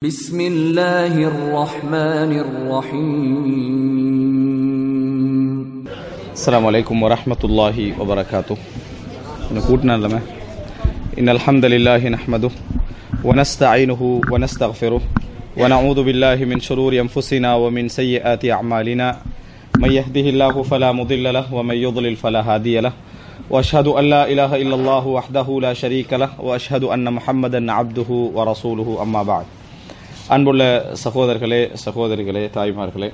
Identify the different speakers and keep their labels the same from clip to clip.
Speaker 1: بسم الله الرحمن الرحيم
Speaker 2: السلام عليكم ورحمة الله وبركاته نقولنا لما إن الحمد لله نحمده ونستعينه ونستغفره ونعوذ بالله من شرور أنفسنا ومن سيئات أعمالنا من يهده الله فلا مضل له ومن يضلل فلا هادي له وأشهد أن لا إله إلا الله وحده لا شريك له وأشهد أن محمدا عبده ورسوله أما بعد அன்புள்ள சகோதரர்களே சகோதரிகளே தாய்மார்களே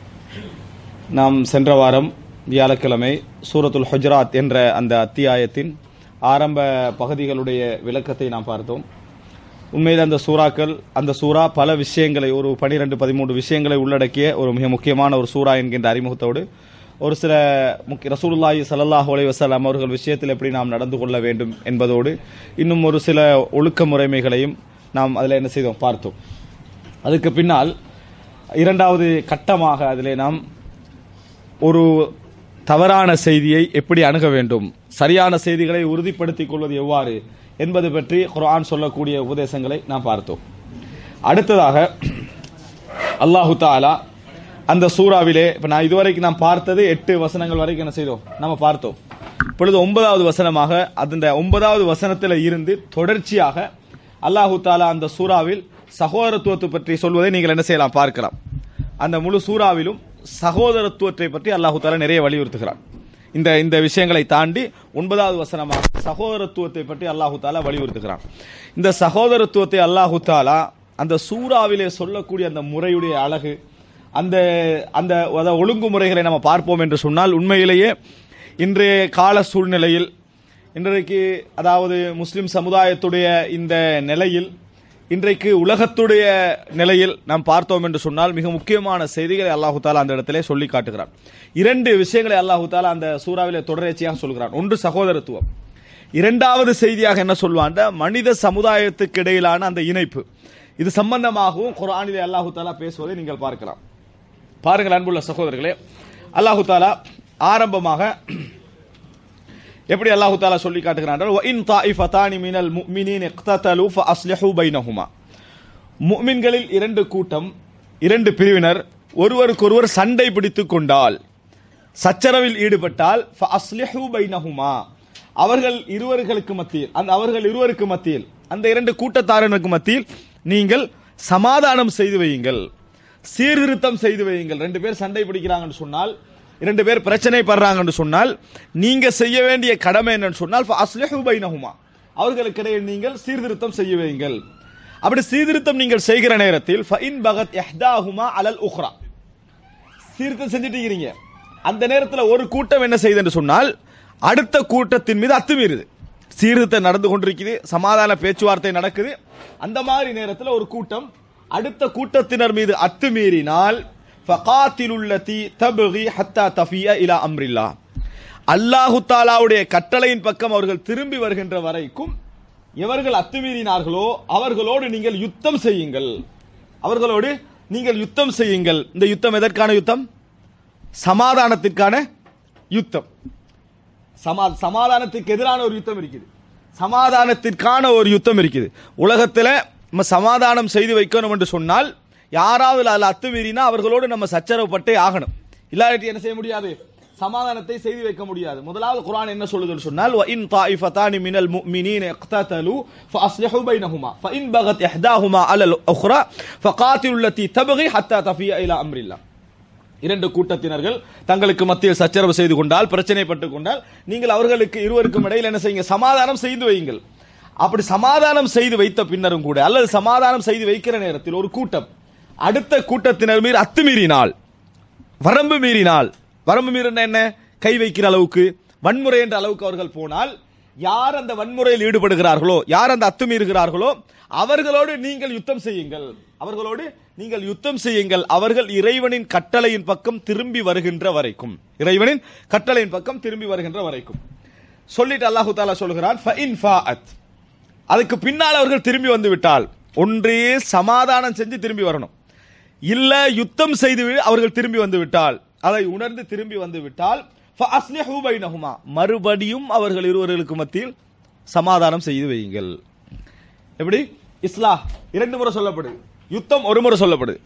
Speaker 2: நாம் சென்ற வாரம் வியாழக்கிழமை சூரத்துல் ஹுஜராத் என்ற அந்த அத்தியாயத்தின் ஆரம்ப பகுதிகளுடைய விளக்கத்தை நாம் பார்த்தோம் உண்மையில் அந்த சூறாக்கள் அந்த சூறா பல விஷயங்களை ஒரு பனிரெண்டு பதிமூன்று விஷயங்களை உள்ளடக்கிய ஒரு மிக முக்கியமான ஒரு சூறா என்கின்ற அறிமுகத்தோடு ஒரு சில முக்கிய ரசூலுல்லாஹி ஸல்லல்லாஹு அலைஹி வஸல்லம் அவர்கள் விஷயத்தில் எப்படி நாம் நடந்து கொள்ள வேண்டும் என்பதோடு இன்னும் ஒரு சில ஒழுக்க முறைமைகளையும் நாம் அதில் என்ன செய்தோம் பார்த்தோம் அதுக்கு பின்னால் இரண்டாவது கட்டமாக அதிலே நாம் ஒரு தவறான செய்தியை எப்படி அணுக வேண்டும் சரியான செய்திகளை உறுதிப்படுத்திக் கொள்வது எவ்வாறு என்பது பற்றி குர்ஆன் சொல்லக்கூடிய உபதேசங்களை நாம் பார்த்தோம் அடுத்ததாக அல்லாஹு தாலா அந்த சூறாவிலே இப்ப நான் இதுவரைக்கும் நாம் பார்த்தது எட்டு வசனங்கள் வரைக்கும் என்ன செய்தோம் நம்ம பார்த்தோம் இப்பொழுது ஒன்பதாவது வசனமாக அந்த ஒன்பதாவது வசனத்தில் இருந்து தொடர்ச்சியாக அல்லாஹு தாலா அந்த சூறாவில் சகோதரத்துவத்தை பற்றி சொல்வதை நீங்கள் என்ன செய்யலாம் பார்க்கலாம் அந்த முழு சூறாவிலும் சகோதரத்துவத்தை பற்றி அல்லாஹு தாலா நிறைய வலியுறுத்துகிறான் இந்த இந்த விஷயங்களை தாண்டி ஒன்பதாவது வசனமாக சகோதரத்துவத்தை பற்றி அல்லாஹு தாலா வலியுறுத்துகிறான் இந்த சகோதரத்துவத்தை அல்லாஹு தாலா அந்த சூறாவிலே சொல்லக்கூடிய அந்த முறையுடைய அழகு அந்த அந்த அத ஒழுங்குமுறைகளை நம்ம பார்ப்போம் என்று சொன்னால் உண்மையிலேயே இன்றைய கால சூழ்நிலையில் இன்றைக்கு அதாவது முஸ்லிம் சமுதாயத்துடைய இந்த நிலையில் இன்றைக்கு உலகத்துடைய நிலையில் நாம் பார்த்தோம் என்று சொன்னால் மிக முக்கியமான செய்திகளை அல்லாஹு தாலா அந்த இடத்திலே சொல்லி காட்டுகிறான் இரண்டு விஷயங்களை அல்லாஹு தாலா அந்த சூறாவிலே தொடர்ச்சியாக சொல்கிறான் ஒன்று சகோதரத்துவம் இரண்டாவது செய்தியாக என்ன சொல்வான் மனித சமுதாயத்துக்கு இடையிலான அந்த இணைப்பு இது சம்பந்தமாகவும் குரானிலே அல்லாஹு தாலா பேசுவதை நீங்கள் பார்க்கலாம் பாருங்கள் அன்புள்ள சகோதரர்களே அல்லாஹு தாலா ஆரம்பமாக எப்படி அல்லாஹு தாலா சொல்லி காட்டுகிறான் இன் தாயிஃபதானி மினல் முஃமினீன் இக்ததலு ஃபஅஸ்லிஹு பைனஹுமா முஃமின்களில் இரண்டு கூட்டம் இரண்டு பிரிவினர் ஒருவருக்கொருவர் சண்டை பிடித்துக் கொண்டால் சச்சரவில் ஈடுபட்டால் ஃபஅஸ்லிஹு பைனஹுமா அவர்கள் இருவர்களுக்கு மத்தியில் அந்த அவர்கள் இருவருக்கு மத்தியில் அந்த இரண்டு கூட்டத்தாரனுக்கு மத்தியில் நீங்கள் சமாதானம் செய்து வையுங்கள் சீர்திருத்தம் செய்து வையுங்கள் ரெண்டு பேர் சண்டை பிடிக்கிறாங்கன்னு சொன்னால் இரண்டு பேர் பிரச்சனை படுறாங்கன்னு சொன்னால் நீங்க செய்ய வேண்டிய கடமை என்னன்னு சொன்னால் அஸ்லிஹு பைனஹுமா அவர்களுக்கிடையே நீங்கள் சீர்திருத்தம் செய்ய வையுங்கள் அப்படி சீர்திருத்தம் நீங்கள் செய்கிற நேரத்தில் ஃபைன் பகத் எஹ்தாஹுமா அலல் உஹ்ரா சீர்திருத்தம் செஞ்சுட்டு இருக்கிறீங்க அந்த நேரத்தில் ஒரு கூட்டம் என்ன செய்யுதுன்னு சொன்னால் அடுத்த கூட்டத்தின் மீது அத்துமீறுது சீர்திருத்தம் நடந்து கொண்டிருக்குது சமாதான பேச்சுவார்த்தை நடக்குது அந்த மாதிரி நேரத்தில் ஒரு கூட்டம் அடுத்த கூட்டத்தினர் மீது அத்துமீறினால் ஃபகாத்திலுல்லதி தபுகி ஹத்தா தஃபியா இலா அம்ரில்லா அல்லாஹு தாலாவுடைய கட்டளையின் பக்கம் அவர்கள் திரும்பி வருகின்ற வரைக்கும் எவர்கள் அத்துமீறினார்களோ அவர்களோடு நீங்கள் யுத்தம் செய்யுங்கள் அவர்களோடு நீங்கள் யுத்தம் செய்யுங்கள் இந்த யுத்தம் எதற்கான யுத்தம் சமாதானத்திற்கான யுத்தம் சமா சமாதானத்துக்கு எதிரான ஒரு யுத்தம் இருக்குது சமாதானத்திற்கான ஒரு யுத்தம் இருக்குது உலகத்தில் நம்ம சமாதானம் செய்து வைக்கணும் என்று சொன்னால் யாராவது அதில் அத்துமீறினா அவர்களோடு நம்ம சச்சரவுப்பட்டே ஆகணும் இல்லாட்டி என்ன செய்ய முடியாது சமாதானத்தை செய்து வைக்க முடியாது முதலாவது குரான் என்ன சொல்லுதுன்னு சொன்னால் இன் தாயிஃபதானி மினல் முஃமினீன இக்ததலு ஃபஅஸ்லிஹு பைனஹுமா ஃபஇன் பகத் இஹ்தாஹுமா அலல் உக்ரா ஃபகாத்திலு அல்லதி தபகி ஹத்தா தஃபியா இலா அம்ரில்லா இரண்டு கூட்டத்தினர்கள் தங்களுக்கு மத்தியில் சச்சரவு செய்து கொண்டால் பிரச்சனைப்பட்டுக் கொண்டால் நீங்கள் அவர்களுக்கு இருவருக்கும் இடையில் என்ன செய்யுங்க சமாதானம் செய்து வையுங்கள் அப்படி சமாதானம் செய்து வைத்த பின்னரும் கூட அல்லது சமாதானம் செய்து வைக்கிற நேரத்தில் ஒரு கூட்டம் அடுத்த கூட்டத்தினர் மீது அத்துமீறினால் வரம்பு மீறினால் வரம்பு மீறின என்ன கை வைக்கிற அளவுக்கு வன்முறை என்ற அளவுக்கு அவர்கள் போனால் யார் அந்த வன்முறையில் ஈடுபடுகிறார்களோ யார் அந்த அத்துமீறுகிறார்களோ அவர்களோடு நீங்கள் யுத்தம் செய்யுங்கள் அவர்களோடு நீங்கள் யுத்தம் செய்யுங்கள் அவர்கள் இறைவனின் கட்டளையின் பக்கம் திரும்பி வருகின்ற வரைக்கும் இறைவனின் கட்டளையின் பக்கம் திரும்பி வருகின்ற வரைக்கும் சொல்லிட்டு அல்லாஹு தாலா சொல்கிறான் அதுக்கு பின்னால் அவர்கள் திரும்பி வந்து விட்டால் ஒன்றே சமாதானம் செஞ்சு திரும்பி வரணும் இல்ல யுத்தம் செய்து அவர்கள் திரும்பி வந்து விட்டால் அதை உணர்ந்து திரும்பி வந்து விட்டால் மறுபடியும் அவர்கள் இருவர்களுக்கு மத்தியில் சமாதானம் செய்து வையுங்கள் எப்படி இஸ்லா இரண்டு முறை சொல்லப்படுது யுத்தம் ஒரு முறை சொல்லப்படுது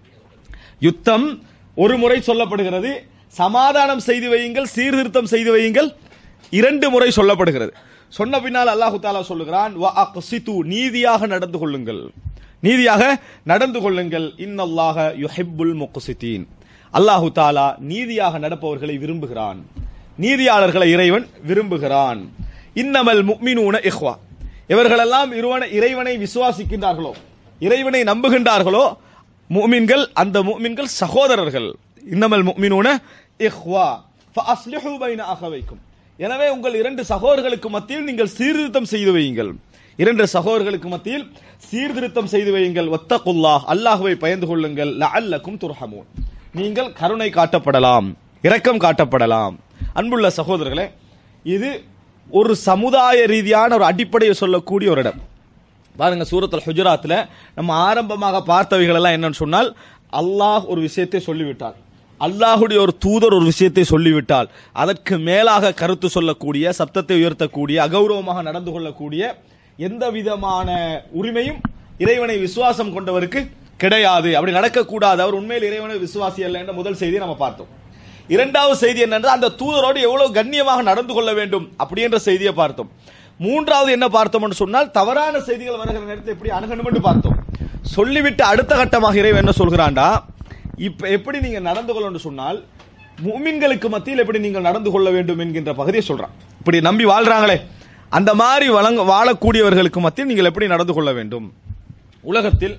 Speaker 2: யுத்தம் ஒரு முறை சொல்லப்படுகிறது சமாதானம் செய்து வையுங்கள் சீர்திருத்தம் செய்து வையுங்கள் இரண்டு முறை சொல்லப்படுகிறது சொன்ன பின்னால் அல்லாஹு தாலா சொல்லுகிறான் "வ அக்ஸிது", நீதியாக நடந்து கொள்ளுங்கள் நீதியாக நடந்து கொள்ளுங்கள் இன்னல்லாஹ யுஹிப்புல் முக்ஸிதீன் அல்லாஹு தாலா நீதியாக நடப்பவர்களை விரும்புகிறான் நீதியாளர்களை இறைவன் விரும்புகிறான் இன்னமல் முக்மினூன இஹ்வா இவர்களெல்லாம் இருவன இறைவனை விசுவாசிக்கின்றார்களோ இறைவனை நம்புகின்றார்களோ முஃமின்கள் அந்த முஃமின்கள் சகோதரர்கள் இன்னமல் முஃமினூன இஹ்வா ஃபஅஸ்லிஹு பைன அகவைக்கும் எனவே உங்கள் இரண்டு சகோதரர்களுக்கு மத்தியில் நீங்கள் சீர்திருத்தம் செய்து வையுங்கள் இரண்டு சகோதரர்களுக்கு மத்தியில் சீர்திருத்தம் செய்து வையுங்கள் வத்தகுல்லாஹ் அல்லாஹ்வை பயந்து கொள்ளுங்கள் லஅல்லக்கும் துர்ஹமூன் நீங்கள் கருணை காட்டப்படலாம் இரக்கம் காட்டப்படலாம் அன்புள்ள சகோதரர்களே இது ஒரு சமுதாய ரீதியான ஒரு அடிப்படையை சொல்லக்கூடிய ஒரு இடம் பாருங்க சூரத்துல் ஹுஜராத்தில் நம்ம ஆரம்பமாக பார்த்தவைகள் எல்லாம் என்னன்னு சொன்னால் அல்லாஹ் ஒரு விஷயத்தை சொல்லிவிட்டார் அல்லாஹுடைய ஒரு தூதர் ஒரு விஷயத்தை சொல்லிவிட்டால் அதற்கு மேலாக கருத்து சொல்லக்கூடிய சப்தத்தை உயர்த்தக்கூடிய அகௌரவமாக நடந்து கொள்ளக்கூடிய எந்த விதமான உரிமையும் இறைவனை விசுவாசம் கொண்டவருக்கு கிடையாது அப்படி நடக்கக்கூடாது அவர் உண்மையில் இறைவனை விசுவாசி அல்ல என்ற முதல் செய்தியை நம்ம பார்த்தோம் இரண்டாவது செய்தி என்னென்றால் அந்த தூதரோடு எவ்வளவு கண்ணியமாக நடந்து கொள்ள வேண்டும் அப்படி என்ற செய்தியை பார்த்தோம் மூன்றாவது என்ன பார்த்தோம்னு சொன்னால் தவறான செய்திகள் வருகிற நேரத்தில் எப்படி அணுகணும் என்று பார்த்தோம் சொல்லிவிட்டு அடுத்த கட்டமாக இறைவன் என்ன சொல்கிறான்டா இப்ப எப்படி நீங்க நடந்து கொள்ளணும்னு சொன்னால் முமின்களுக்கு மத்தியில் எப்படி நீங்கள் நடந்து கொள்ள வேண்டும் என்கின்ற பகுதியை சொல்றான் இப்படி நம்பி வாழ்றாங்களே அந்த மாதிரி வழங்க வாழக்கூடியவர்களுக்கு மத்தியில் நீங்கள் எப்படி நடந்து கொள்ள வேண்டும் உலகத்தில்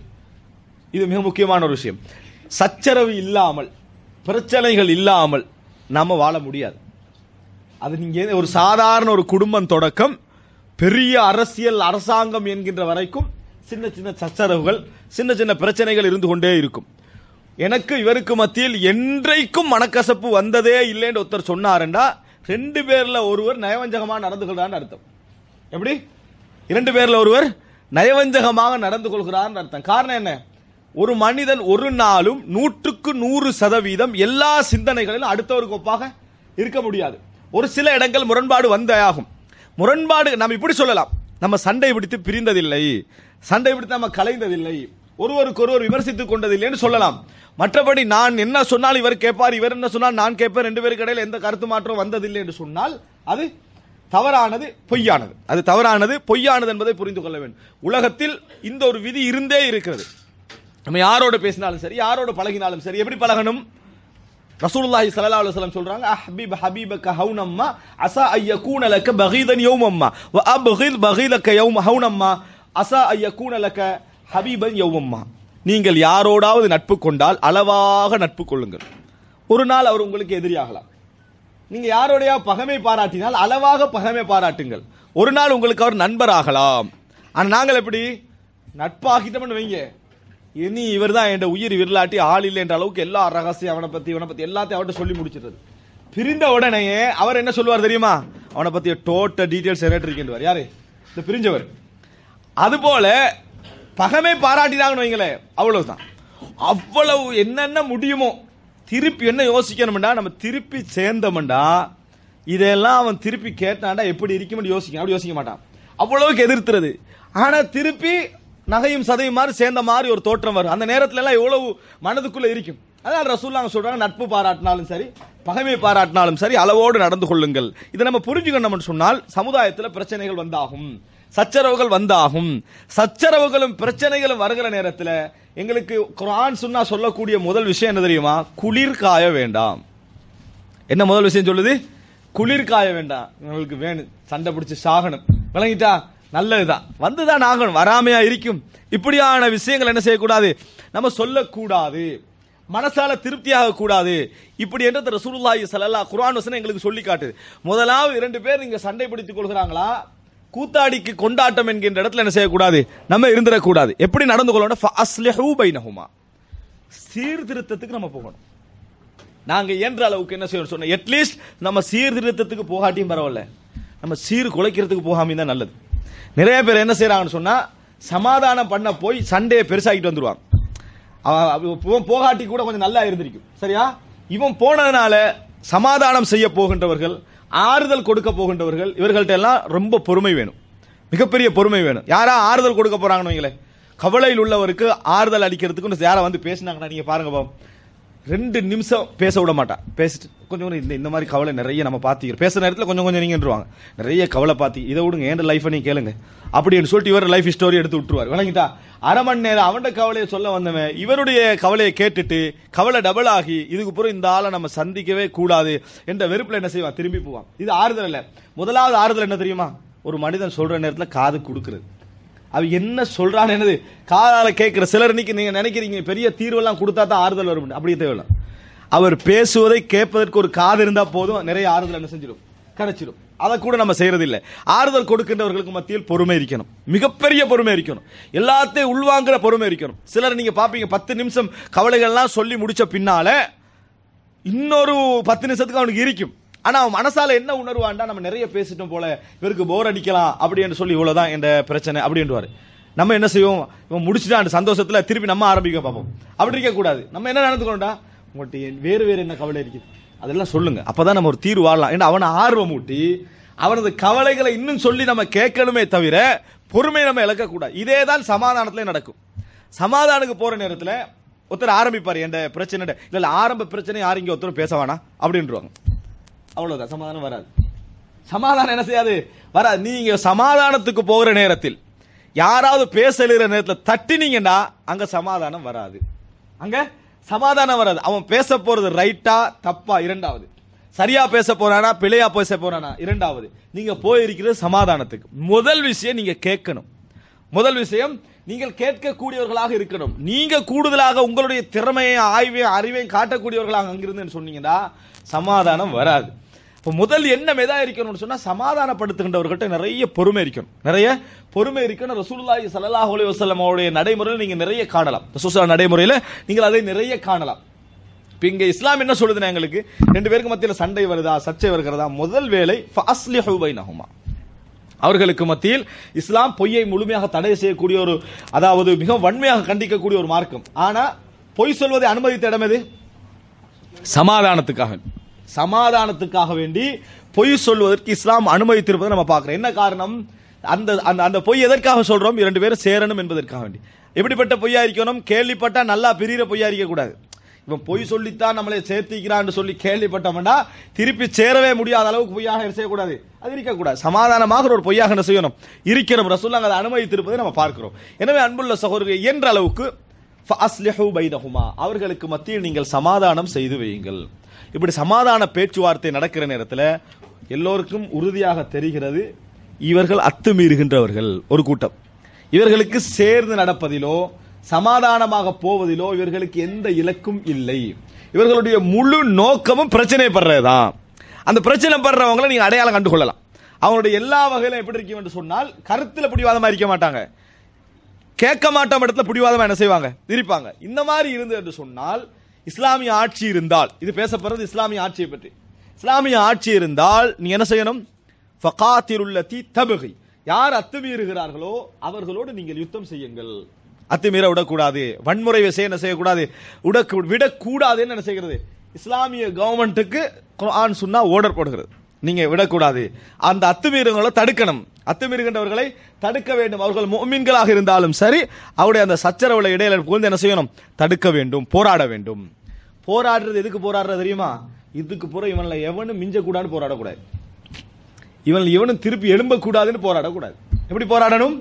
Speaker 2: இது மிக முக்கியமான ஒரு விஷயம் சச்சரவு இல்லாமல் பிரச்சனைகள் இல்லாமல் நாம வாழ முடியாது அது நீங்க ஒரு சாதாரண ஒரு குடும்பம் தொடக்கம் பெரிய அரசியல் அரசாங்கம் என்கின்ற வரைக்கும் சின்ன சின்ன சச்சரவுகள் சின்ன சின்ன பிரச்சனைகள் இருந்து கொண்டே இருக்கும் எனக்கு இவருக்கு மத்தியில் என்றைக்கும் மனக்கசப்பு வந்ததே இல்லைன்னு ஒருத்தர் சொன்னாருண்டா ரெண்டு பேர்ல ஒருவர் நயவஞ்சகமா நடந்து கொள்றான்னு அர்த்தம் எப்படி இரண்டு பேர்ல ஒருவர் நயவஞ்சகமாக நடந்து கொள்கிறார் அர்த்தம் காரணம் என்ன ஒரு மனிதன் ஒரு நாளும் நூற்றுக்கு நூறு சதவீதம் எல்லா சிந்தனைகளிலும் அடுத்தவருக்கு ஒப்பாக இருக்க முடியாது ஒரு சில இடங்கள் முரண்பாடு வந்தே ஆகும் முரண்பாடு நம்ம இப்படி சொல்லலாம் நம்ம சண்டை பிடித்து பிரிந்ததில்லை சண்டை பிடித்து நம்ம கலைந்ததில்லை ஒருவருக்கு ஒருவர் விமர்சித்துக் கொண்டதில்லைன்னு சொல்லலாம் மற்றபடி நான் என்ன சொன்னால் இவர் கேட்பார் இவர் என்ன சொன்னால் நான் கேட்பேன் ரெண்டு பேருக்கு இடையில எந்த கருத்து மாற்றம் வந்ததில்லை என்று சொன்னால் அது தவறானது பொய்யானது அது தவறானது பொய்யானது என்பதை புரிந்து கொள்ள வேண்டும் உலகத்தில் இந்த ஒரு விதி இருந்தே இருக்கிறது நம்ம யாரோட பேசினாலும் சரி யாரோட பழகினாலும் சரி எப்படி பழகணும் ரசூலுல்லாஹி ஸல்லல்லாஹு அலைஹி வஸல்லம் சொல்றாங்க அஹ்பிப் ஹபீபக ஹவுனம்மா அஸா அய்யகூன லக பகீதன் யௌமம்மா வ அப்கில் பகீலக யௌம ஹவுனம்மா அஸா அய்யகூன லக ஹபீபன் யௌமம்மா நீங்கள் யாரோடாவது நட்பு கொண்டால் அளவாக நட்பு கொள்ளுங்கள் ஒரு நாள் அவர் உங்களுக்கு எதிரியாகலாம் நீங்க யாரோடைய பகமை பாராட்டினால் அளவாக பகமை பாராட்டுங்கள் ஒரு நாள் உங்களுக்கு அவர் நண்பராகலாம் ஆனா நாங்கள் எப்படி நட்பாகிட்டோம்னு வைங்க இனி இவர் தான் என் உயிர் விரலாட்டி ஆள் இல்லை என்ற அளவுக்கு எல்லா ரகசியம் அவனை பத்தி இவனை பத்தி எல்லாத்தையும் அவர்கிட்ட சொல்லி முடிச்சிடுறது பிரிந்த உடனேயே அவர் என்ன சொல்லுவார் தெரியுமா அவனை பத்தி டோட்டல் டீடைல்ஸ் இருக்கின்றவர் யாரு இந்த பிரிஞ்சவர் அதுபோல பகமை பாராட்டினாங்கன்னு வைங்களேன் அவ்வளவுதான் அவ்வளவு என்னென்ன முடியுமோ திருப்பி என்ன யோசிக்கணும்டா நம்ம திருப்பி சேர்ந்தோம்டா இதெல்லாம் அவன் திருப்பி கேட்டான்டா எப்படி இருக்கும்னு யோசிக்க அப்படி யோசிக்க மாட்டான் அவ்வளவுக்கு எதிர்த்துறது ஆனா திருப்பி நகையும் சதையும் மாதிரி சேர்ந்த மாதிரி ஒரு தோற்றம் வரும் அந்த நேரத்துல எல்லாம் எவ்வளவு மனதுக்குள்ள இருக்கும் அதான் ரசூல்லாங்க சொல்றாங்க நட்பு பாராட்டினாலும் சரி பகைமை பாராட்டினாலும் சரி அளவோடு நடந்து கொள்ளுங்கள் இதை நம்ம புரிஞ்சுக்கணும்னு சொன்னால் சமுதாயத்தில் பிரச்சனைகள் வந்தாகும் சச்சரவுகள் வந்தாகும் சச்சரவுகளும் பிரச்சனைகளும் வருகிற நேரத்தில் எங்களுக்கு குரான் சொன்னா சொல்லக்கூடிய முதல் விஷயம் என்ன தெரியுமா குளிர் காய வேண்டாம் என்ன முதல் விஷயம் சொல்லுது குளிர் காய வேண்டாம் உங்களுக்கு வேணும் சண்டை பிடிச்சு சாகணும் விளங்கிட்டா நல்லதுதான் வந்துதான் ஆகணும் வராமையா இருக்கும் இப்படியான விஷயங்கள் என்ன செய்யக்கூடாது நம்ம சொல்லக்கூடாது மனசால திருப்தியாக கூடாது இப்படி என்று ரசூலுல்லாஹி ஸல்லல்லாஹு குர்ஆன் வசனம் எங்களுக்கு சொல்லி காட்டுது முதலாவது இரண்டு பேர் இங்க சண்டை பிடித்துக் கொள்கிறாங்களா கூத்தாடிக்கு கொண்டாட்டம் என்கின்ற இடத்துல என்ன செய்யக்கூடாது நம்ம இருந்துடக்கூடாது எப்படி நடந்து கொள்ளணும் ஃபஅஸ்லிஹு பைனஹுமா சீர்திருத்தத்துக்கு நம்ம போகணும் நாங்க இயன்ற அளவுக்கு என்ன செய்யணும் சொன்ன அட்லீஸ்ட் நம்ம சீர்திருத்தத்துக்கு போகாட்டியும் பரவாயில்ல நம்ம சீர் குலைக்கிறதுக்கு போகாம தான் நல்லது நிறைய பேர் என்ன செய்யறாங்கன்னு சொன்னா சமாதானம் பண்ண போய் சண்டையை பெருசாகிட்டு வந்துருவாங்க அவன் இவன் போகாட்டி கூட கொஞ்சம் நல்லா இருந்திருக்கும் சரியா இவன் போனதுனால சமாதானம் செய்ய போகின்றவர்கள் ஆறுதல் கொடுக்க போகின்றவர்கள் இவர்கள்ட்ட எல்லாம் ரொம்ப பொறுமை வேணும் மிகப்பெரிய பொறுமை வேணும் யாரா ஆறுதல் கொடுக்க போறாங்கன்னு வைங்களேன் கவலையில் உள்ளவருக்கு ஆறுதல் அளிக்கிறதுக்கு யாரை வந்து பேசினாங்கன்னா நீங்க பாருங்க பாவம் ரெண்டு நிமிஷம் பேச விட மாட்டான் பேசிட்டு கொஞ்சம் கொஞ்சம் இந்த இந்த மாதிரி கவலை நிறைய நம்ம பார்த்திக்கிறோம் பேசுற நேரத்தில் கொஞ்சம் கொஞ்சம் நீங்கன்றுவாங்க நிறைய கவலை பார்த்தி இதை விடுங்க என் லைஃபை நீங்க கேளுங்க அப்படின்னு சொல்லிட்டு இவர் லைஃப் ஸ்டோரி எடுத்து விட்டுருவார் விளங்கிட்டா அரை மணி நேரம் அவன்கிட்ட கவலையை சொல்ல வந்தவன் இவருடைய கவலையை கேட்டுட்டு கவலை டபுள் ஆகி இதுக்கு பிறகு இந்த ஆளை நம்ம சந்திக்கவே கூடாது என்ற வெறுப்புல என்ன செய்வான் திரும்பி போவான் இது ஆறுதல் இல்ல முதலாவது ஆறுதல் என்ன தெரியுமா ஒரு மனிதன் சொல்ற நேரத்தில் காது கொடுக்கிறது அவ என்ன சொல்றான்னு என்னது காதால கேட்கிற சிலர் இன்னைக்கு நீங்க நினைக்கிறீங்க பெரிய தீர்வெல்லாம் கொடுத்தா தான் ஆறுதல் வரும் அப்படி தேவையில்ல அவர் பேசுவதை கேட்பதற்கு ஒரு காது இருந்தா போதும் நிறைய ஆறுதல் என்ன செஞ்சிடும் கிடைச்சிடும் அதை கூட நம்ம செய்யறது இல்ல ஆறுதல் கொடுக்கின்றவர்களுக்கு மத்தியில் பொறுமை இருக்கணும் மிகப்பெரிய பொறுமை இருக்கணும் எல்லாத்தையும் உள்வாங்குற பொறுமை இருக்கணும் சிலர் நீங்க பாப்பீங்க பத்து நிமிஷம் கவலைகள்லாம் சொல்லி முடிச்ச பின்னால இன்னொரு பத்து நிமிஷத்துக்கு அவனுக்கு இருக்கும் ஆனா அவன் மனசால என்ன உணர்வான்டா நம்ம நிறைய பேசிட்டோம் போல இவருக்கு போர் அடிக்கலாம் அப்படின்னு சொல்லி இவ்வளவுதான் என்ற பிரச்சனை அப்படின்றாரு நம்ம என்ன செய்வோம் இவன் முடிச்சுட்டா அந்த சந்தோஷத்துல திருப்பி நம்ம ஆரம்பிக்க பார்ப்போம் அப்படி இருக்க கூடாது நம்ம என்ன நடந்துக்கணும்டா உங்கள்கிட்ட வேறு வேறு என்ன கவலை இருக்குது அதெல்லாம் சொல்லுங்க அப்பதான் நம்ம ஒரு தீர்வு வாழலாம் ஏன்னா அவனை ஆர்வம் ஊட்டி அவனது கவலைகளை இன்னும் சொல்லி நம்ம கேட்கணுமே தவிர பொறுமை நம்ம இழக்கக்கூடாது இதே தான் சமாதானத்துல நடக்கும் சமாதானுக்கு போற நேரத்துல ஒருத்தர் ஆரம்பிப்பாரு என்ற பிரச்சனை இல்ல இல்ல ஆரம்ப பிரச்சனை யாரும் இங்க ஒருத்தர் பேச வேணாம் அப்படின்றவாங்க அவ்வளவுதான் சமாதானம் வராது சமாதானம் என்ன செய்யாது வராது நீங்க சமாதானத்துக்கு போகிற நேரத்தில் யாராவது பேச எழுகிற நேரத்தில் தட்டினீங்கன்னா அங்க சமாதானம் வராது அங்க சமாதானம் வராது அவன் பேச போறது ரைட்டா தப்பா இரண்டாவது சரியா பேச போறானா பிழையா பேச போறானா இரண்டாவது நீங்க போயிருக்கிறது சமாதானத்துக்கு முதல் விஷயம் நீங்க கேட்கணும் முதல் விஷயம் நீங்கள் கேட்கக்கூடியவர்களாக இருக்கணும் நீங்க கூடுதலாக உங்களுடைய திறமையை ஆய்வையும் அறிவையும் காட்டக்கூடியவர்களாக அங்கிருந்து சொன்னீங்கன்னா சமாதானம் வராது இப்போ முதல் எண்ணம் எதா இருக்கணும்னு சொன்னா சமாதானப்படுத்துகின்றவர்கள்ட்ட நிறைய பொறுமை இருக்கணும் நிறைய பொறுமை இருக்கணும் ரசூலுல்லாஹி ஸல்லல்லாஹு அலைஹி வஸல்லம் அவருடைய நடைமுறையில் நீங்க நிறைய காணலாம் ரசூலுல்லாஹ் நடைமுறையில் நீங்கள் அதை நிறைய காணலாம் இப்போ இங்க இஸ்லாம் என்ன சொல்லுதுன்னா எங்களுக்கு ரெண்டு பேருக்கு மத்தியில் சண்டை வருதா சர்ச்சை வருகிறதா முதல் வேலை ஃபஅஸ்லிஹு பைனஹுமா அவர்களுக்கு மத்தியில் இஸ்லாம் பொய்யை முழுமையாக தடை செய்யக்கூடிய ஒரு அதாவது மிக வன்மையாக கண்டிக்கக்கூடிய ஒரு மார்க்கம் ஆனா பொய் சொல்வதை அனுமதித்த இடம் எது சமாதானத்துக்காக சமாதானத்துக்காக வேண்டி பொய் சொல்வதற்கு இஸ்லாம் அனுமதித்திருப்பதை நம்ம பார்க்கிறோம் என்ன காரணம் அந்த அந்த அந்த பொய் எதற்காக சொல்றோம் இரண்டு பேரும் சேரணும் என்பதற்காக வேண்டி எப்படிப்பட்ட பொய்யா இருக்கணும் கேள்விப்பட்டா நல்லா பிரிகிற பொய்யா இருக்க கூடாது இவன் பொய் சொல்லித்தான் நம்மளை சேர்த்திக்கிறான்னு சொல்லி கேள்விப்பட்டோம்னா திருப்பி சேரவே முடியாத அளவுக்கு பொய்யாக செய்யக்கூடாது அது இருக்கக்கூடாது சமாதானமாக ஒரு பொய்யாக என்ன செய்யணும் இருக்கிறோம் ரசூல்லாங்க அதை அனுமதித்திருப்பதை நம்ம பார்க்கிறோம் எனவே அன்புள்ள சகோதரர்கள் இயன்ற அளவுக்கு ஃபஅஸ்லிஹு பைனஹுமா அவர்களுக்கு மத்தியில் நீங்கள் சமாதானம் செய்து வையுங்கள் இப்படி சமாதான பேச்சுவார்த்தை நடக்கிற நேரத்தில் எல்லோருக்கும் உறுதியாக தெரிகிறது இவர்கள் அத்துமீறுகின்றவர்கள் ஒரு கூட்டம் இவர்களுக்கு சேர்ந்து நடப்பதிலோ சமாதானமாக போவதிலோ இவர்களுக்கு எந்த இலக்கும் இல்லை இவர்களுடைய முழு நோக்கமும் பிரச்சனை படுறதுதான் அந்த பிரச்சனை படுறவங்களை நீங்க அடையாளம் கண்டுகொள்ளலாம் அவங்களுடைய எல்லா வகையிலும் எப்படி இருக்கும் என்று சொன்னால் கருத்துல பிடிவாதமா இருக்க மாட்டாங்க கேட்க மாட்டோம் இடத்துல பிடிவாதமா என்ன செய்வாங்க இருப்பாங்க இந்த மாதிரி இருந்து என்று சொன்னால் இஸ்லாமிய ஆட்சி இருந்தால் இது பேசப்படுறது இஸ்லாமிய ஆட்சியை பற்றி இஸ்லாமிய ஆட்சி இருந்தால் நீங்க என்ன செய்யணும் ஃபகாத்திருல்லதி தபகி யார் அத்துமீறுகிறார்களோ அவர்களோடு நீங்கள் யுத்தம் செய்யுங்கள் அத்துமீற விடக்கூடாது வன்முறை விஷயம் என்ன செய்யக்கூடாது உடக்கு விடக்கூடாதுன்னு என்ன செய்கிறது இஸ்லாமிய கவர்மெண்ட்டுக்கு குர்ஆன் சுன்னா ஓர்டர் போடுகிறது நீங்க விடக்கூடாது அந்த அத்துமீறங்களை தடுக்கணும் அத்துமீறுகின்றவர்களை தடுக்க வேண்டும் அவர்கள் முஃமின்களாக இருந்தாலும் சரி அவருடைய அந்த சச்சரவுல இடையில புகுந்து என்ன செய்யணும் தடுக்க வேண்டும் போராட வேண்டும் போராடுறது எதுக்கு போராடுறது தெரியுமா இதுக்கு புற இவன்ல எவனும் மிஞ்சக்கூடாதுன்னு போராடக்கூடாது இவன் இவனும் திருப்பி எழும்பக்கூடாதுன்னு போராடக்கூடாது எப்படி போராடணும்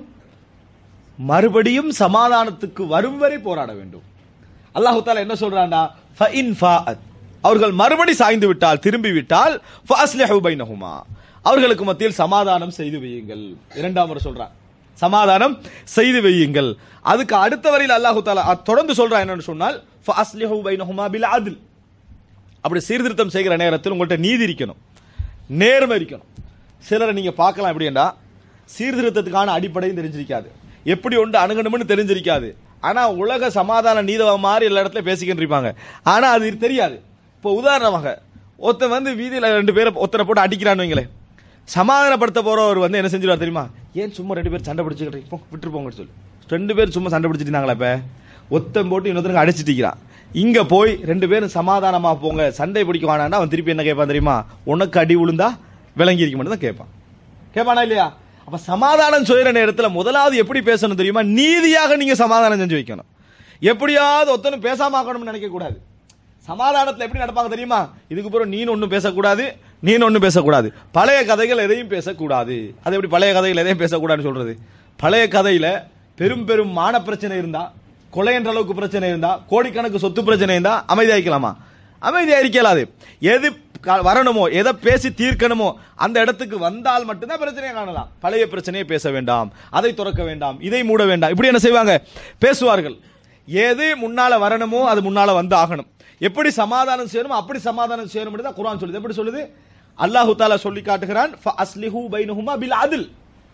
Speaker 2: மறுபடியும் சமாதானத்துக்கு வரும் வரை போராட வேண்டும் அல்லாஹு தாலா என்ன சொல்றான்டா ஃபஇன் ஃபாஅத் அவர்கள் மறுபடி சாய்ந்து விட்டால் திரும்பி விட்டால் ஃபஅஸ்லிஹு பைனஹுமா அவர்களுக்கு மத்தியில் சமாதானம் செய்து வையுங்கள் இரண்டாம் முறை சொல்றான் சமாதானம் செய்து வையுங்கள் அதுக்கு அடுத்த வரையில் அல்லாஹு தாலா அ- தொடர்ந்து சொல்றான் என்னன்னு சொன்னால் ஃபஅஸ்லிஹு பைனஹுமா பில் அத்ல் அப்படி சீர்திருத்தம் செய்கிற நேரத்தில் உங்கள்ட்ட நீதி இருக்கணும் நேர்மை இருக்கணும் சிலரை நீங்க பார்க்கலாம் எப்படின்னா சீர்திருத்தத்துக்கான அடிப்படையும் தெரிஞ்சிருக்காது எப்படி ஒன்று அணுகணும்னு தெரிஞ்சிருக்காது ஆனா உலக சமாதான நீதவ மாதிரி எல்லா இடத்துல பேசிக்கிட்டு இருப்பாங்க ஆனா அது தெரியாது இப்போ உதாரணமாக ஒருத்தன் வந்து வீதியில ரெண்டு பேரை ஒருத்தரை போட்டு அடிக்கிறான்னு வைங்களேன் சமாதானப்படுத்த போறவர் வந்து என்ன செஞ்சிருவார் தெரியுமா ஏன் சும்மா ரெண்டு பேர் சண்டை பிடிச்சிக்கிட்டு போ, விட்டுட்டு போங்கன்னு சொல்லி ரெண்டு பேர் சும்மா சண்டை பிடிச்சிட்டு இருந்தாங்களா இப்ப ஒத்தன் போட்டு இன்னொருத்தனுக்கு அடிச்சிட்டிக்கிறான் இங்க போய் ரெண்டு பேரும் சமாதானமா போங்க சண்டை பிடிக்க வேணாம்னா அவன் திருப்பி என்ன கேட்பான் தெரியுமா உனக்கு அடி விழுந்தா விளங்கி இருக்க மட்டும் தான் கேட்பான் கேட்பானா இல்லையா அப்ப சமாதானம் செய்யற நேரத்துல முதலாவது எப்படி பேசணும் தெரியுமா நீதியாக நீங்க சமாதானம் செஞ்சு வைக்கணும் எப்படியாவது ஒருத்தனும் பேசாம ஆக்கணும்னு நினைக்க கூடாது சமாதானத்துல எப்படி நடப்பாங்க தெரியுமா இதுக்கு பிறகு நீனு ஒன்றும் பேசக்கூடாது நீனு ஒன்றும் பேசக்கூடாது பழைய கதைகள் எதையும் பேசக்கூடாது அது எப்படி பழைய கதைகள் எதையும் பேசக்கூடாதுன்னு சொல்றது பழைய கதையில பெரும் பெரும் மான பிரச்சனை இருந்தா கொலை என்ற அளவுக்கு பிரச்சனை இருந்தா கோடிக்கணக்கு சொத்து பிரச்சனை இருந்தா அமைதியாக்கலாமா அமைதியா இருக்கலாது எது க- வரணுமோ எதை பேசி தீர்க்கணுமோ அந்த இடத்துக்கு வந்தால் மட்டும்தான் பிரச்சனையை காணலாம் பழைய பிரச்சனையை பேச வேண்டாம் அதை துறக்க வேண்டாம் இதை மூட வேண்டாம் இப்படி என்ன செய்வாங்க பேசுவார்கள் எது முன்னால வரணுமோ அது முன்னால வந்து ஆகணும் எப்படி சமாதானம் செய்யணுமோ அப்படி சமாதானம் செய்யணும் தான் குர்ஆன் சொல்லுது எப்படி சொல்லுது அல்லாஹு தாலா சொல்லி காட்டுகிறான் "ஃபஅஸ்லிஹு பைனஹுமா பில் அத்ல்."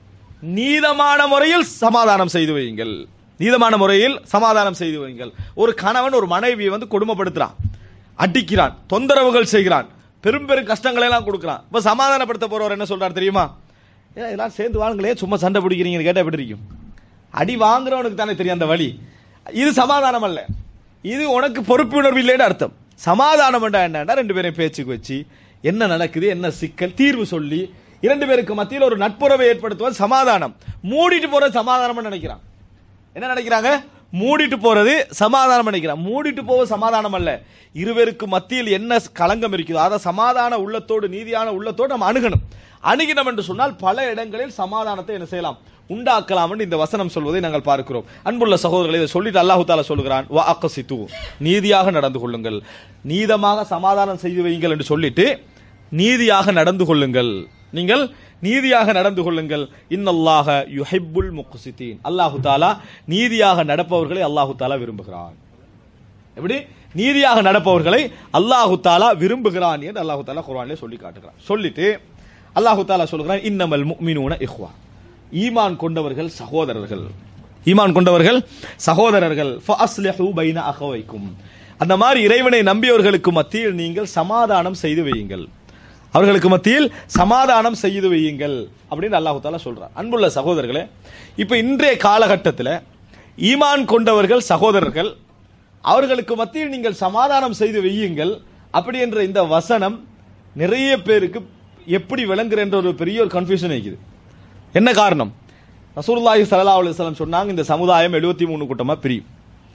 Speaker 2: நீதமான முறையில் சமாதானம் செய்து வையுங்கள் நீதமான முறையில் சமாதானம் செய்து வையுங்கள் ஒரு கணவன் ஒரு மனைவியை வந்து கொடுமைப்படுத்துறான் அடிக்கிறான் தொந்தரவுகள் செய்கிறான் பெரும் பெரும் கஷ்டங்களை எல்லாம் கொடுக்கிறான் இப்ப சமாதானப்படுத்த போறவர் என்ன சொல்றாரு தெரியுமா ஏ எல்லாம் சேர்ந்து வாங்களே சும்மா சண்டை பிடிக்கிறீங்கன்னு கேட்டா எப்படி இருக்கும் அடி வாங்குறவனுக்கு தானே தெரியும் அந்த வழி இது சமாதானம் அல்ல இது உனக்கு பொறுப்புணர்வு இல்லைன்னு அர்த்தம் சமாதானம் என்னன்னா ரெண்டு பேரையும் பேச்சுக்கு வச்சு என்ன நடக்குது என்ன சிக்கல் தீர்வு சொல்லி இரண்டு பேருக்கு மத்தியில் ஒரு நட்புறவை ஏற்படுத்துவது சமாதானம் மூடிட்டு போறது சமாதானம் நினைக்கிறான் என்ன நினைக்கிறாங்க மூடிட்டு போறது சமாதானம் நினைக்கிறான் மூடிட்டு போவது சமாதானம் அல்ல இருவருக்கு மத்தியில் என்ன களங்கம் இருக்குதோ அதை சமாதான உள்ளத்தோடு நீதியான உள்ளத்தோடு நம்ம அணுகணும் அணுகினோம் என்று சொன்னால் பல இடங்களில் சமாதானத்தை என்ன செய்யலாம் உண்டாக்கலாம் என்று இந்த வசனம் சொல்வதை நாங்கள் பார்க்கிறோம் அன்புள்ள சகோதரர்களை இதை சொல்லிட்டு அல்லாஹு தாலா சொல்லுகிறான் வா அக்கசித்து நீதியாக நடந்து கொள்ளுங்கள் நீதமாக சமாதானம் செய்து வையுங்கள் என்று சொல்லிட்டு நீதியாக நடந்து கொள்ளுங்கள் நீங்கள் நீதியாக நடந்து கொள்ளுங்கள் இன்னல்லாக யுஹிப்புல் முக்சிதீன் அல்லாஹு தாலா நீதியாக நடப்பவர்களை அல்லாஹு தாலா விரும்புகிறான் எப்படி நீதியாக நடப்பவர்களை அல்லாஹு தாலா விரும்புகிறான் என்று அல்லாஹு தாலா குர்ஆனிலே சொல்லி காட்டுகிறான் சொல்லிட்டு அல்லாஹு தாலா சொல்கிறான் இன்னமல் முஃமினூன இஹ்வா ஈமான் கொண்டவர்கள் சகோதரர்கள் ஈமான் கொண்டவர்கள் சகோதரர்கள் ஃபஅஸ்லிஹு பைன அகவைக்கும் அந்த மாதிரி இறைவனை நம்பியவர்களுக்கு மத்தியில் நீங்கள் சமாதானம் செய்து வையுங்கள் அவர்களுக்கு மத்தியில் சமாதானம் செய்து வையுங்கள் அப்படின்னு அல்லாஹு தாலா சொல்றார் அன்புள்ள சகோதரர்களே இப்ப இன்றைய காலகட்டத்தில் ஈமான் கொண்டவர்கள் சகோதரர்கள் அவர்களுக்கு மத்தியில் நீங்கள் சமாதானம் செய்து வையுங்கள் அப்படி என்ற இந்த வசனம் நிறைய பேருக்கு எப்படி விளங்குற என்ற ஒரு பெரிய ஒரு கன்ஃபியூஷன் இருக்குது என்ன காரணம் ரசூலுல்லாஹி ஸல்லல்லாஹு அலைஹி வஸல்லம் சொன்னாங்க இந்த சமுதாயம் 73 மூணு கூட்டமா பிரியும்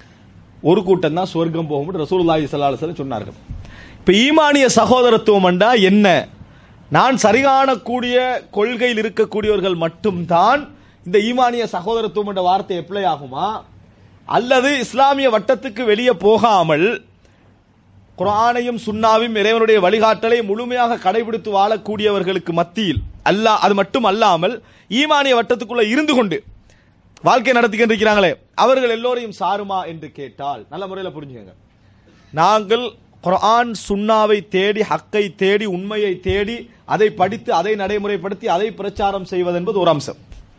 Speaker 2: ஒரு கூட்டம் தான் சொர்க்கம் போகும் ரசூலுல்லாஹி ஸல்லல்லாஹு அலைஹி வஸல்லம் சொன்னார்கள் இப்ப ஈமானிய சகோதரத்துவம் என்றா என்ன நான் சரிகாணக்கூடிய கொள்கையில் இருக்கக்கூடியவர்கள் மட்டும்தான் இந்த ஈமானிய சகோதரத்துவம் என்ற வார்த்தை எப்ளை ஆகுமா அல்லது இஸ்லாமிய வட்டத்துக்கு வெளியே போகாமல் குர்ஆனையும் சுன்னாவையும் இறைவனுடைய வழிகாட்டலை முழுமையாக கடைபிடித்து வாழக்கூடியவர்களுக்கு மத்தியில் அல்லாஹ் அது மட்டும் அல்லாமல் ஈமானிய வட்டத்துக்குள்ள இருந்து கொண்டு வாழ்க்கை நடத்திக்கிட்டு இருக்கிறாங்களே அவர்கள் எல்லோரையும் சாருமா என்று கேட்டால் நல்ல முறையில் புரிஞ்சுக்கங்க நாங்கள் குர்ஆன் சுன்னாவை தேடி ஹக்கை தேடி உண்மையை தேடி அதை படித்து அதை நடைமுறைப்படுத்தி அதை பிரச்சாரம் செய்வது என்பது ஒரு அம்சம்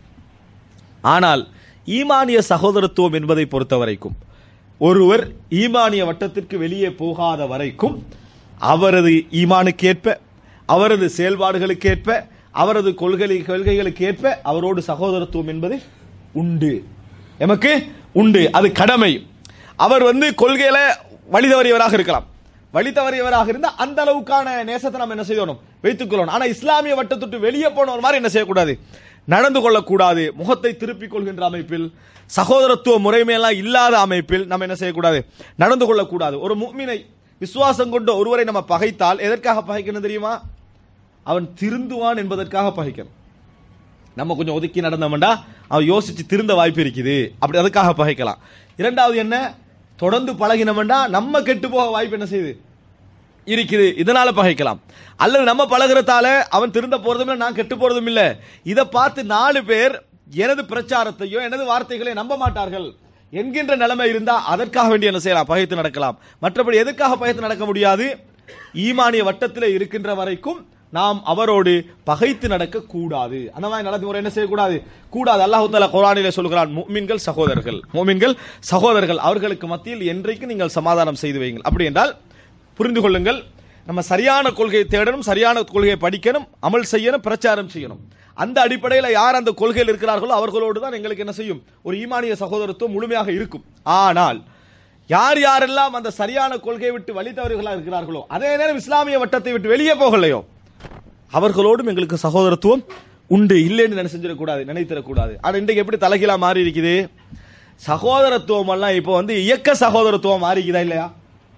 Speaker 2: ஆனால் ஈமானிய சகோதரத்துவம் என்பதை பொறுத்த வரைக்கும் ஒருவர் ஈமானிய வட்டத்திற்கு வெளியே போகாத வரைக்கும் அவரது ஈமானுக்கேற்ப அவரது செயல்பாடுகளுக்கேற்ப அவரது கொள்கை கொள்கைகளுக்கேற்ப அவரோடு சகோதரத்துவம் என்பது உண்டு எமக்கு உண்டு அது கடமை அவர் வந்து கொள்கையில வழி தவறியவராக இருக்கலாம் வழி தவறியவராக இருந்தா அந்த அளவுக்கான நேசத்தை நம்ம என்ன செய்யணும் வைத்துக் கொள்ளணும் ஆனா இஸ்லாமிய வட்டத்தொட்டு வெளியே போனவர் மாதிரி என்ன செய்யக்கூடாது நடந்து கொள்ளக்கூடாது முகத்தை திருப்பிக் கொள்கின்ற அமைப்பில் சகோதரத்துவ முறைமையெல்லாம் இல்லாத அமைப்பில் நம்ம என்ன செய்யக்கூடாது நடந்து கொள்ளக்கூடாது ஒரு முக்மினை விசுவாசம் கொண்ட ஒருவரை நம்ம பகைத்தால் எதற்காக பகைக்கணும் தெரியுமா அவன் திருந்துவான் என்பதற்காக பகைக்கணும் நம்ம கொஞ்சம் ஒதுக்கி நடந்தோம்டா அவன் யோசிச்சு திருந்த வாய்ப்பு இருக்குது அப்படி அதுக்காக பகைக்கலாம் இரண்டாவது என்ன தொடர்ந்து பழகினோம்டா நம்ம கெட்டு போக வாய்ப்பு என்ன செய்யுது இருக்குது இதனால பகைக்கலாம் அல்லது நம்ம பழகுறதால அவன் திருந்த போறதும் இல்லை நான் கெட்டு போறதும் இல்லை இதை பார்த்து நாலு பேர் எனது பிரச்சாரத்தையோ எனது வார்த்தைகளை நம்ப மாட்டார்கள் என்கின்ற நிலைமை இருந்தா அதற்காக வேண்டி என்ன செய்யலாம் பகைத்து நடக்கலாம் மற்றபடி எதுக்காக பகைத்து நடக்க முடியாது ஈமானிய வட்டத்தில் இருக்கின்ற வரைக்கும் நாம் அவரோடு பகைத்து நடக்க கூடாது அந்த மாதிரி நடைமுறை என்ன செய்யக்கூடாது கூடாது அல்லாஹு தாலா குரானிலே சொல்கிறான் முஃமின்கள் சகோதரர்கள் முஃமின்கள் சகோதரர்கள் அவர்களுக்கு மத்தியில் என்றைக்கு நீங்கள் சமாதானம் செய்து வையுங்கள் அப்படி என்றால் புரிந்து கொள்ளுங்கள் நம்ம சரியான கொள்கையை தேடணும் சரியான கொள்கையை படிக்கணும் அமல் செய்யணும் பிரச்சாரம் செய்யணும் அந்த அடிப்படையில் யார் அந்த கொள்கையில் இருக்கிறார்களோ அவர்களோடு தான் எங்களுக்கு என்ன செய்யும் ஒரு ஈமானிய சகோதரத்துவம் முழுமையாக இருக்கும் ஆனால் யார் யாரெல்லாம் அந்த சரியான கொள்கையை விட்டு வழி தவறுகளாக இருக்கிறார்களோ அதே நேரம் இஸ்லாமிய வட்டத்தை விட்டு வெளியே போகலையோ அவர்களோடும் எங்களுக்கு சகோதரத்துவம் உண்டு இல்லைன்னு நினைச்சிடக்கூடாது நினைத்திடக்கூடாது ஆனா இன்றைக்கு எப்படி தலைகீழா மாறி இருக்குது சகோதரத்துவம் எல்லாம் இப்போ வந்து இயக்க சகோதரத்துவம் மாறிக்குதா இல்லையா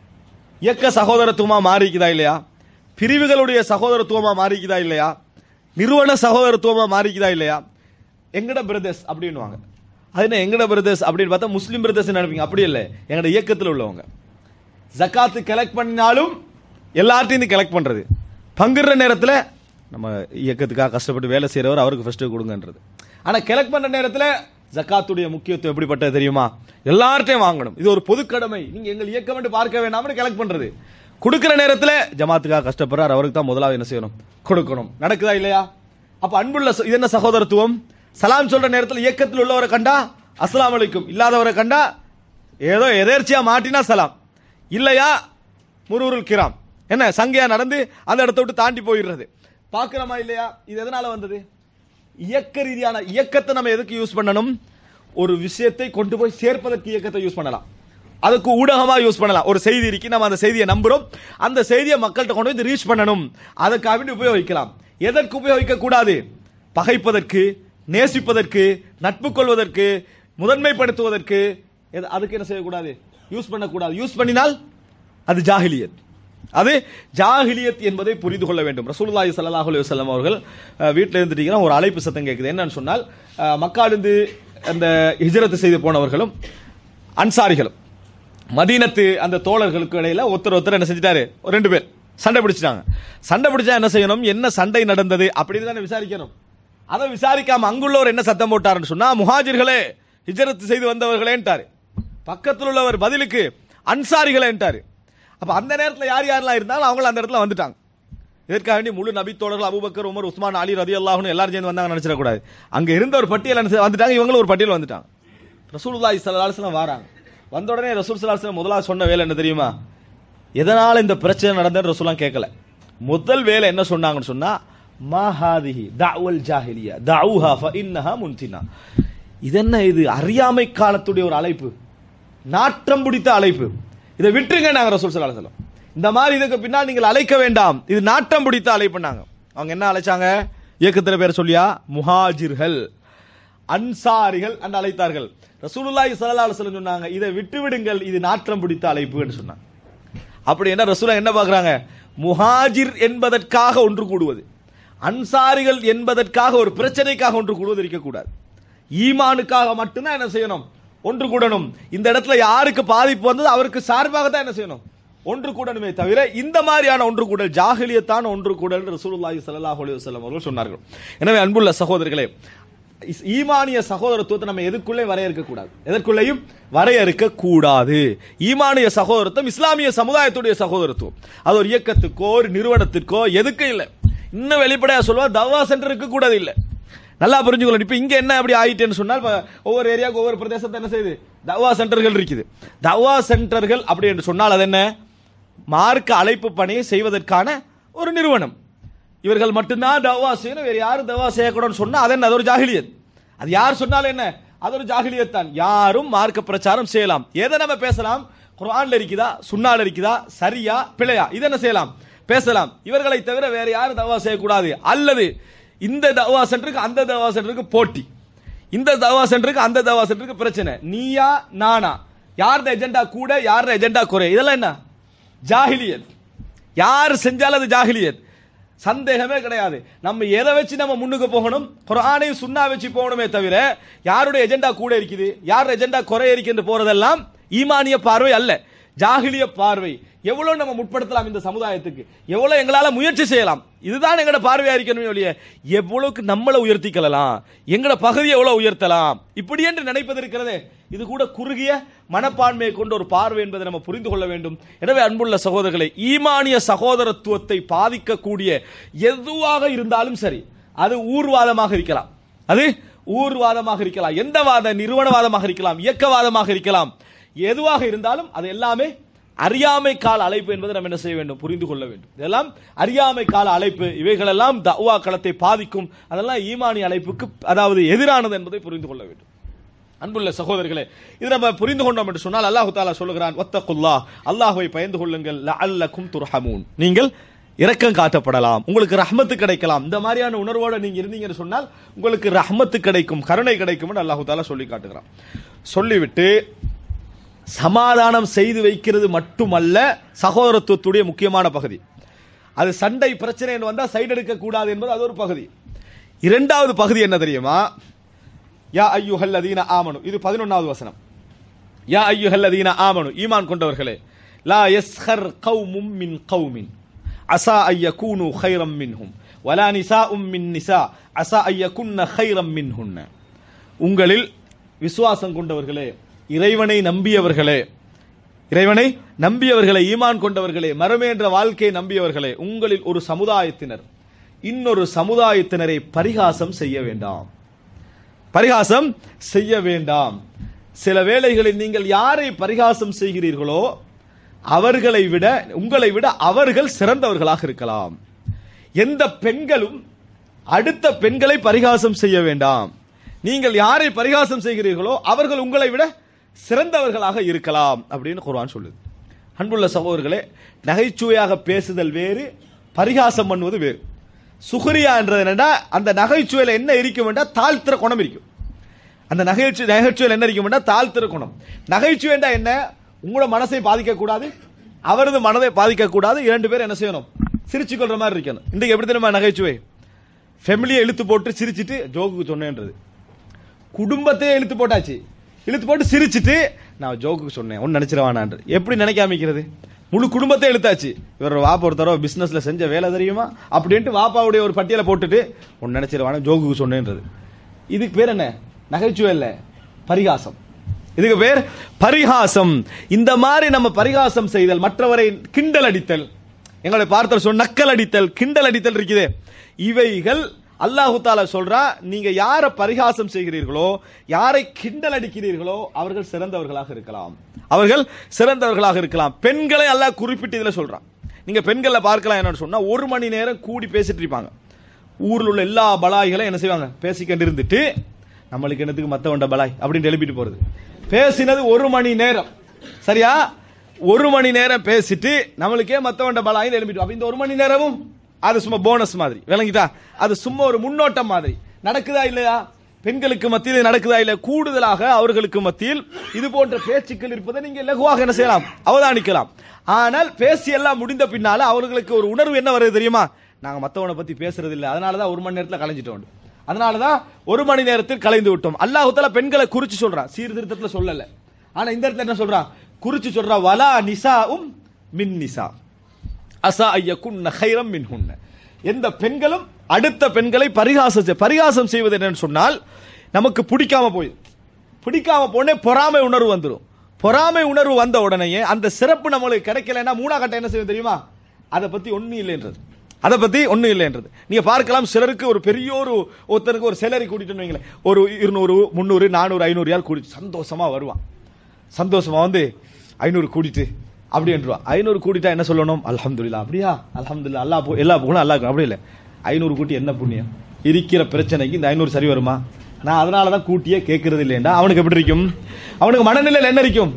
Speaker 2: இயக்க சகோதரத்துவமா மாறிக்குதா இல்லையா பிரிவுகளுடைய சகோதரத்துவமா மாறிக்குதா இல்லையா நிறுவன சகோதரத்துவமா மாறிக்குதா இல்லையா எங்கட பிரதர்ஸ் அப்படின்னுவாங்க அது என்ன எங்கட பிரதர்ஸ் அப்படின்னு பார்த்தா முஸ்லீம் பிரதர்ஸ் நினைப்பீங்க அப்படி இல்லை எங்கட இயக்கத்தில் உள்ளவங்க ஜக்காத்து கலெக்ட் பண்ணினாலும் எல்லார்ட்டையும் கலெக்ட் பண்றது பங்குற நேரத்தில் நம்ம இயக்கத்துக்காக கஷ்டப்பட்டு வேலை செய்யறவர் அவருக்கு ஃபர்ஸ்ட் கொடுங்கன்றது ஆனா கலெக்ட் பண்ற நேரத்தில் ஜக்காத்துடைய முக்கியத்துவம் எப்படிப்பட்டது தெரியுமா எல்லார்ட்டையும் வாங்கணும் இது ஒரு பொது கடமை நீங்க எங்கள் இயக்கம் என்று பார்க்க வேண்டாம்னு கலெக்ட் பண்றது கொடுக்கிற நேரத்தில் ஜமாத்துக்காக கஷ்டப்படுறார் அவருக்கு தான் முதலாவது என்ன செய்யணும் கொடுக்கணும் நடக்குதா இல்லையா அப்ப அன்புள்ள ச- இது என்ன சகோதரத்துவம் சலாம் சொல்ற நேரத்தில் இயக்கத்தில் உள்ளவரை கண்டா அஸ்ஸலாமு அலைக்கும் இல்லாதவரை கண்டா ஏதோ எதேர்ச்சியா மாட்டினா சலாம் இல்லையா முருகுருல் கிராம் என்ன சங்கையா நடந்து அந்த இடத்த விட்டு தாண்டி போயிடுறது பார்க்கிறோமா இல்லையா இது எதனால வந்தது இயக்க ரீதியான இயக்கத்தை நம்ம எதுக்கு யூஸ் பண்ணணும் ஒரு விஷயத்தை கொண்டு போய் சேர்ப்பதற்கு இயக்கத்தை யூஸ் பண்ணலாம் அதுக்கு ஊடகமா யூஸ் பண்ணலாம் ஒரு செய்தி இருக்கு நம்ம அந்த செய்தியை நம்புறோம் அந்த செய்தியை மக்கள்கிட்ட கொண்டு போய் ரீச் பண்ணணும் அதுக்காக வேண்டி உபயோகிக்கலாம் எதற்கு உபயோகிக்க கூடாது பகைப்பதற்கு நேசிப்பதற்கு நட்பு கொள்வதற்கு முதன்மைப்படுத்துவதற்கு எது- அதுக்கு என்ன செய்யக்கூடாது யூஸ் பண்ணக்கூடாது யூஸ் பண்ணினால் அது ஜாஹிலியத் அது ஜாஹிலியத் என்பதை புரிந்து கொள்ள வேண்டும் ரசூலுல்லாஹி ஸல்லல்லாஹு அலைஹி வஸல்லம் அவர்கள் அஹ், வீட்டில் இருந்துட்டீங்கன்னா ஒரு அழைப்பு சத்தம் கேட்குது என்னன்னு சொன்னால் அஹ், மக்காலிருந்து அந்த ஹிஜ்ரத் செய்து போனவர்களும் அன்சாரிகளும் மதீனத்து அந்த தோழர்களுக்கு இடையில ஒருத்தர் ஒருத்தர் என்ன செஞ்சிட்டாரு ஒரு ரெண்டு பேர் சண்டை பிடிச்சிட்டாங்க சண்டை பிடிச்சா என்ன செய்யணும் என்ன சண்டை நடந்தது அப்படின்னு தானே விசாரிக்கணும் அதை விசாரிக்காம அங்குள்ளவர் என்ன சத்தம் போட்டாருன்னு சொன்னா முஹாஜிர்களே ஹிஜரத் செய்து வந்தவர்களேன்ட்டாரு பக்கத்தில் உள்ளவர் பதிலுக்கு அன்சாரிகளேன்ட்டாரு அப்ப அந்த நேரத்தில் யார் யாரெல்லாம் இருந்தாலும் அவங்க அந்த இடத்துல வந்துட்டாங்க இதற்காக வேண்டி முழு நபி தோழர்கள் அபூபக்கர் உமர் உஸ்மான் அலி ரதி அல்லாஹ்னு எல்லாரும் சேர்ந்து வந்தாங்க நினைச்சிடக்கூடாது அங்க இருந்த ஒரு பட்டியல் என்ன செய்ய- வந்துட்டாங்க இவங்களும் ஒரு பட்டியல் வந்துட்டாங்க ரசூலுல்லாஹி ஸல்லல்லாஹு அலைஹி வஸல்லம் வராங்க வந்த உடனே ரசூல் ஸல்லல்லாஹு அலைஹி வஸல்லம் முதலாவது சொன்ன வேலை என்ன தெரியுமா எதனால இந்த பிரச்சனை நடந்தது ரசூலாம் கேட்கல முதல் வேலை என்ன சொன்னாங்கன்னு சொன்னா மாஹாதிஹி தஅவல் ஜாஹிலியா தஅவுஹா ஃபஇன்னஹா முன்தினா இது என்ன இது அறியாமை காலத்துடைய ஒரு அழைப்பு நாற்றம் பிடித்த அழைப்பு இதை விட்டுருங்க நாங்க ரசூல் ஸல்லல்லாஹு அலைஹி வஸல்லம் இந்த மாதிரி இதுக்கு பின்னால் நீங்கள் அழைக்க வேண்டாம் இது நாட்டம் பிடித்த அழைப்புனாங்க அவங்க என்ன அழைச்சாங்க இயக்கத்துல பேர் சொல்லியா முஹாஜிர்கள் அன்சாரிகள் என்று அழைத்தார்கள் ரசூலுல்லாஹி ஸல்லல்லாஹு அலைஹி வஸல்லம் சொன்னாங்க இதை விட்டு விடுங்கள் இது நாற்றம் பிடித்த அழைப்புன்னு சொன்னாங்க அப்படி என்ன ரசூலா என்ன பார்க்கறாங்க முஹாஜிர் என்பதற்காக ஒன்று கூடுவது அன்சாரிகள் என்பதற்காக ஒரு பிரச்சனைக்காக ஒன்று கூடுவது இருக்கக்கூடாது ஈமானுக்காக மட்டும்தான் என்ன செய்யணும் ஒன்று கூடணும் இந்த இடத்துல யாருக்கு பாதிப்பு வந்தது அவருக்கு சார்பாக தான் என்ன செய்யணும் ஒன்று கூடணுமே தவிர இந்த மாதிரியான ஒன்று கூடல் ஜாகிலியத்தான ஒன்று கூடல் ரசூலுல்லாஹி ஸல்லல்லாஹு அலைஹி வஸல்லம் அவர்கள் சொன்னார்கள் எனவே அன்புள்ள சகோதரர்களே இஸ்- ஈமானிய சகோதரத்துவத்தை நம்ம எதுக்குள்ளே வரையறுக்க கூடாது எதற்குள்ளேயும் வரையறுக்க கூடாது ஈமானிய சகோதரத்துவம் இஸ்லாமிய சமுதாயத்துடைய சகோதரத்துவம் அது ஒரு இயக்கத்துக்கோ ஒரு நிறுவனத்திற்கோ எதுக்கும் இல்லை இன்னும் வெளிப்படையா சொல்லுவா தவா சென்டருக்கு கூட இல்லை நல்லா புரிஞ்சுக்கணும் இப்ப இங்க என்ன அப்படி ஆயிட்டேன்னு சொன்னால் இப்ப ஒவ்வொரு ஏரியாவுக்கு ஒவ்வொரு பிரதேசத்தை என்ன செய்யுது தவா சென்டர்கள் இருக்குது தவா சென்டர்கள் அப்படி என்று சொன்னால் அது என்ன மார்க்க அழைப்பு பணியை செய்வதற்கான ஒரு நிறுவனம் இவர்கள் மட்டும்தான் தவா செய்யணும் வேற யாரும் தவா செய்யக்கூடாதுன்னு சொன்னா அது என்ன அது ஒரு ஜாகிலியத் அது யார் சொன்னாலும் என்ன அது ஒரு ஜாகிலியத் தான் யாரும் மார்க்க பிரச்சாரம் செய்யலாம் எதை நம்ம பேசலாம் குர்ஆன்ல இருக்குதா சுன்னால இருக்குதா சரியா பிழையா இது என்ன செய்யலாம் பேசலாம் இவர்களை தவிர வேற யாரும் தவா செய்யக்கூடாது அல்லது இந்த தவா சென்டருக்கு அந்த தவா சென்டருக்கு போட்டி இந்த தவா சென்டருக்கு அந்த தவா சென்டருக்கு பிரச்சனை நீயா நானா யார் எஜெண்டா கூட யார் எஜெண்டா குறை இதெல்லாம் என்ன ஜாகிலியத் யார் செஞ்சாலும் அது ஜாகிலியத் சந்தேகமே கிடையாது நம்ம எதை வச்சு நம்ம முன்னுக்கு போகணும் குர்ஆனையும் சுன்னா வச்சு போகணுமே தவிர யாருடைய எஜெண்டா கூட இருக்குது யார் எஜெண்டா குறை இருக்குன்னு போறதெல்லாம் ஈமானிய பார்வை அல்ல ஜாகிலிய பார்வை எவ்வளவு நம்ம முற்படுத்தலாம் இந்த சமுதாயத்துக்கு எவ்வளவு எங்களால முயற்சி செய்யலாம் இதுதான் எங்கட பார்வையா இருக்கணும் ஒழிய எவ்வளவுக்கு நம்மளை உயர்த்திக்கலாம் எங்கட பகுதியை எவ்வளவு உயர்த்தலாம் இப்படி என்று நினைப்பது இருக்கிறதே இது கூட குறுகிய மனப்பான்மையை கொண்ட ஒரு பார்வை என்பதை நம்ம புரிந்து கொள்ள வேண்டும் எனவே அன்புள்ள சகோதரர்களை ஈமானிய சகோதரத்துவத்தை பாதிக்கக்கூடிய எதுவாக இருந்தாலும் சரி அது ஊர்வாதமாக இருக்கலாம் அது ஊர்வாதமாக இருக்கலாம் எந்த வாத நிறுவனவாதமாக இருக்கலாம் இயக்கவாதமாக இருக்கலாம் எதுவாக இருந்தாலும் அது எல்லாமே அறியாமை கால அழைப்பு என்பதை நம்ம என்ன செய்ய வேண்டும் புரிந்து கொள்ள வேண்டும் இதெல்லாம் அறியாமை கால அழைப்பு இவைகளெல்லாம் தவா களத்தை பாதிக்கும் அதெல்லாம் ஈமானி அழைப்புக்கு அதாவது எதிரானது என்பதை புரிந்து கொள்ள வேண்டும் அன்புள்ள சகோதரர்களே இது நம்ம புரிந்து கொண்டோம் என்று சொன்னால் அல்லாஹு தாலா சொல்லுகிறான் ஒத்தகுல்லா அல்லாஹுவை பயந்து கொள்ளுங்கள் லஅல்லக்கும் துர்ஹமூன் நீங்கள் இரக்கம் காட்டப்படலாம் உங்களுக்கு ரஹ்மத்து கிடைக்கலாம் இந்த மாதிரியான உணர்வோட நீங்க இருந்தீங்கன்னு சொன்னால் உங்களுக்கு ரஹ்மத்து கிடைக்கும் கருணை கிடைக்கும்னு அல்லாஹு தாலா சொல்லி காட்டுகிறான் சொல்லிவிட்டு சமாதானம் செய்து வைக்கிறது மட்டுமல்ல சகோதரத்துவத்துடைய முக்கியமான பகுதி அது சண்டை பிரச்சனை வந்தா சைடு எடுக்க கூடாது என்பது அது ஒரு பகுதி இரண்டாவது பகுதி என்ன தெரியுமா யா ஐயுஹல் அதீன ஆமனு இது பதினொன்னாவது வசனம் யா ஐயுஹல் அதீன ஆமனு ஈமான் கொண்டவர்களே லா யஸ்ஹர் கௌமும் மின் கௌமின் அசா ஐயகூனு ஹைரம் மின்ஹும் வலா நிசாஉம் மின் நிசா அசா ஐயகுன்ன ஹைரம் மின்ஹுன்ன உங்களில் விசுவாசம் கொண்டவர்களே இறைவனை நம்பியவர்களே இறைவனை நம்பியவர்களே ஈமான் கொண்டவர்களே மரமே என்ற வாழ்க்கையை நம்பியவர்களே உங்களில் ஒரு சமுதாயத்தினர் இன்னொரு சமுதாயத்தினரை பரிகாசம் செய்ய வேண்டாம் பரிகாசம் செய்ய வேண்டாம் சில வேளைகளில் நீங்கள் யாரை பரிகாசம் செய்கிறீர்களோ அவர்களை விட உங்களை விட அவர்கள் சிறந்தவர்களாக இருக்கலாம் எந்த பெண்களும் அடுத்த பெண்களை பரிகாசம் செய்ய வேண்டாம் நீங்கள் யாரை பரிகாசம் செய்கிறீர்களோ அவர்கள் உங்களை விட சிறந்தவர்களாக இருக்கலாம் அப்படின்னு குர்ஆன் சொல்லுது அன்புள்ள சகோதரர்களே நகைச்சுவையாக பேசுதல் வேறு பரிகாசம் பண்ணுவது வேறு சுகரியா என்றது என்னன்னா அந்த நகைச்சுவையில் என்ன இருக்கும் என்றால் தாழ்த்துற குணம் இருக்கும் அந்த நகைச்சுவை நகைச்சுவையில் என்ன இருக்கும் என்றால் தாழ்த்துற குணம் நகைச்சுவை என்றா என்ன உங்களோட மனசை பாதிக்க கூடாது அவரது மனதை பாதிக்க கூடாது இரண்டு பேரும் என்ன செய்யணும் சிரிச்சு கொள்ற மாதிரி இருக்கணும் இன்றைக்கு எப்படி தெரியுமா நகைச்சுவை ஃபெமிலியை இழுத்து போட்டு சிரிச்சிட்டு ஜோக்குக்கு சொன்னேன்றது குடும்பத்தையே இழுத்து போட்டாச்சு இழுத்து போட்டு சிரிச்சிட்டு நான் ஜோக்குக்கு சொன்னேன் ஒன்னு நினைச்சிருவானான்று எப்படி நினைக்காமிக்கிறது முழு குடும்பத்தை இழுத்தாச்சு இவர் வாப்பா ஒரு தடவை பிசினஸ்ல செஞ்ச வேலை தெரியுமா அப்படின்ட்டு வாப்பாவுடைய ஒரு பட்டியலை போட்டுட்டு ஒன்னு நினைச்சிருவானா ஜோக்குக்கு சொன்னேன்றது இதுக்கு பேர் என்ன நகைச்சுவை இல்ல பரிகாசம் இதுக்கு பேர் பரிகாசம் இந்த மாதிரி நம்ம பரிகாசம் செய்தல் மற்றவரை கிண்டல் அடித்தல் எங்களை பார்த்தல் சொல் நக்கல் அடித்தல் கிண்டல் அடித்தல் இருக்குதே இவைகள் அல்லாஹு தாலா சொல்றா நீங்க யாரை பரிகாசம் செய்கிறீர்களோ யாரை கிண்டல் அடிக்கிறீர்களோ அவர்கள் சிறந்தவர்களாக இருக்கலாம் அவர்கள் சிறந்தவர்களாக இருக்கலாம் பெண்களை அல்லாஹ் குறிப்பிட்டு இதுல சொல்றான் நீங்க பெண்களை பார்க்கலாம் என்னன்னு சொன்னா ஒரு மணி நேரம் கூடி பேசிட்டு இருப்பாங்க ஊர்ல உள்ள எல்லா பலாய்களையும் என்ன செய்வாங்க பேசிக்கிட்டு இருந்துட்டு நம்மளுக்கு என்னத்துக்கு மத்தவண்ட பலாய் அப்படின்னு எழுப்பிட்டு போறது பேசினது ஒரு மணி நேரம் சரியா ஒரு மணி நேரம் பேசிட்டு நம்மளுக்கே மத்தவண்ட பலாயின்னு எழுப்பிட்டு அப்ப இந்த ஒரு மணி நேரமும் அது சும்மா போனஸ் மாதிரி விளங்கிட்டா அது சும்மா ஒரு முன்னோட்டம் மாதிரி நடக்குதா இல்லையா பெண்களுக்கு மத்தியில் இது நடக்குதா இல்ல கூடுதலாக அவர்களுக்கு மத்தியில் இது போன்ற பேச்சுக்கள் இருப்பதை நீங்க லகுவாக என்ன செய்யலாம் அவதானிக்கலாம் ஆனால் பேசி எல்லாம் முடிந்த பின்னால அவர்களுக்கு ஒரு உணர்வு என்ன வருது தெரியுமா நாங்க மத்தவனை பத்தி பேசுறது இல்ல அதனாலதான் ஒரு மணி நேரத்துல கலைஞ்சிட்டோம் அதனாலதான் ஒரு மணி நேரத்தில் கலைந்து விட்டோம் அல்லாஹு தாலா பெண்களை குறிச்சு சொல்றான் சீர்திருத்தத்துல சொல்லல ஆனா இந்த இடத்துல என்ன சொல்றான் குறிச்சு சொல்றா வலா நிசாவும் மின் நிசா அசா ஐயகுன்ன ஹைரம் மின்ஹுன்ன எந்த பெண்களும் அடுத்த பெண்களை பரிகாசம் செய்- பரிகாசம் செய்வது என்னன்னு சொன்னால் நமக்கு பிடிக்காம போய் பிடிக்காம போனே பொறாமை உணர்வு வந்துடும் பொறாமை உணர்வு வந்த உடனேயே அந்த சிறப்பு நம்மளுக்கு கிடைக்கலன்னா மூணா கட்ட என்ன செய்யும் தெரியுமா அதை பத்தி ஒண்ணும் இல்லைன்றது அதை பத்தி ஒண்ணும் இல்லைன்றது நீங்க பார்க்கலாம் சிலருக்கு ஒரு பெரிய ஒரு ஒருத்தருக்கு ஒரு சேலரி கூட்டிட்டு வைங்களேன் ஒரு இருநூறு முந்நூறு நானூறு ஐநூறு யால் கூட்டி சந்தோஷமா வருவான் சந்தோஷமா வந்து ஐநூறு கூட்டிட்டு அப்படி என்றுவா ஐநூறு கூட்டிட்டா என்ன சொல்லணும் அல்ஹம்துலில்லாஹ் அப்படியா அல்ஹம்துலில்லாஹ் அல்லாஹ் பு- எல்லா புகழும் அல்லாஹ் அப்படி இல்லை ஐநூறு கூட்டி என்ன புண்ணியம் இருக்கிற பிரச்சனைக்கு இந்த ஐநூறு சரி வருமா நான் அதனால தான் கூட்டியே கேட்கறது இல்லைண்டா அவனுக்கு எப்படி இருக்கும் அவனுக்கு மனநிலையில் என்ன இருக்கும்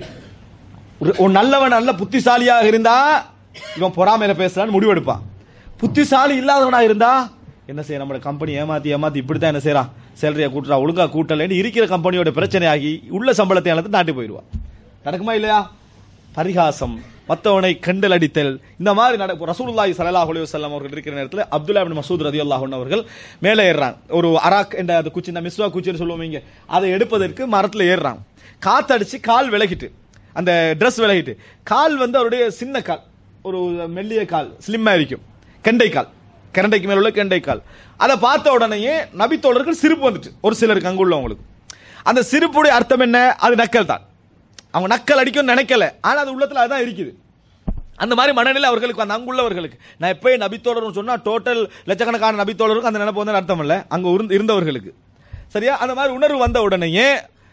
Speaker 2: ஒரு ஒரு நல்லவன் நல்ல புத்திசாலியாக இருந்தா இவன் பொறாமையில பேசுறான்னு முடிவெடுப்பான் புத்திசாலி இல்லாதவனா இருந்தா என்ன செய்ய நம்ம கம்பெனி ஏமாத்தி ஏமாத்தி இப்படித்தான் என்ன செய்யறான் சேலரியா கூட்டுறா ஒழுங்கா கூட்டலன்னு இருக்கிற கம்பெனியோட பிரச்சனையாகி உள்ள சம்பளத்தை இழந்து நாட்டு போயிடுவான் நடக்குமா இல்லையா பரிகாசம் மத்தவனை கண்டல் அடித்தல் இந்த மாதிரி நடக்கும் ரசூலுல்லாஹி ஸல்லல்லாஹு அலைஹி வஸல்லம் அவர்கள் இருக்கிற நேரத்தில் அப்துல்லா இப்னு மசூத் ரலியல்லாஹு அன்ஹு அவர்கள் மேலே ஏறுறாங்க ஒரு அராக் என்ற அந்த குச்சி இந்த மிஸ்வா குச்சின்னு சொல்லுவோம் இங்க அதை எடுப்பதற்கு மரத்துல ஏறுறாங்க காத்தடிச்சு கால் விலகிட்டு அந்த Dress விலகிட்டு கால் வந்து அவருடைய சின்ன கால் ஒரு மெல்லிய கால் ஸ்லிம்மா இருக்கும் கெண்டை கால் கரண்டைக்கு மேல உள்ள கெண்டை கால் அதை பார்த்த உடனேயே நபித்தோழர்கள் சிரிப்பு வந்துட்டு ஒரு சிலருக்கு அங்குள்ளவங்களுக்கு அந்த சிரிப்புடைய அர்த்தம் என்ன அது நக்கல் தான் அவங்க நக்கல் அடிக்கும்னு நினைக்கல ஆனா அது உள்ளத்துல அதுதான் இருக்குது அந்த மாதிரி மனநிலை அவர்களுக்கு அந்த அங்குள்ளவர்களுக்கு நான் எப்பயும் நபித்தோழர்னு சொன்னா டோட்டல் லட்சக்கணக்கான நபித்தோழருக்கு அந்த நினைப்பு வந்து அர்த்தம் இல்ல அங்க இருந்த- இருந்தவர்களுக்கு சரியா அந்த மாதிரி உணர்வு வந்த உடனேயே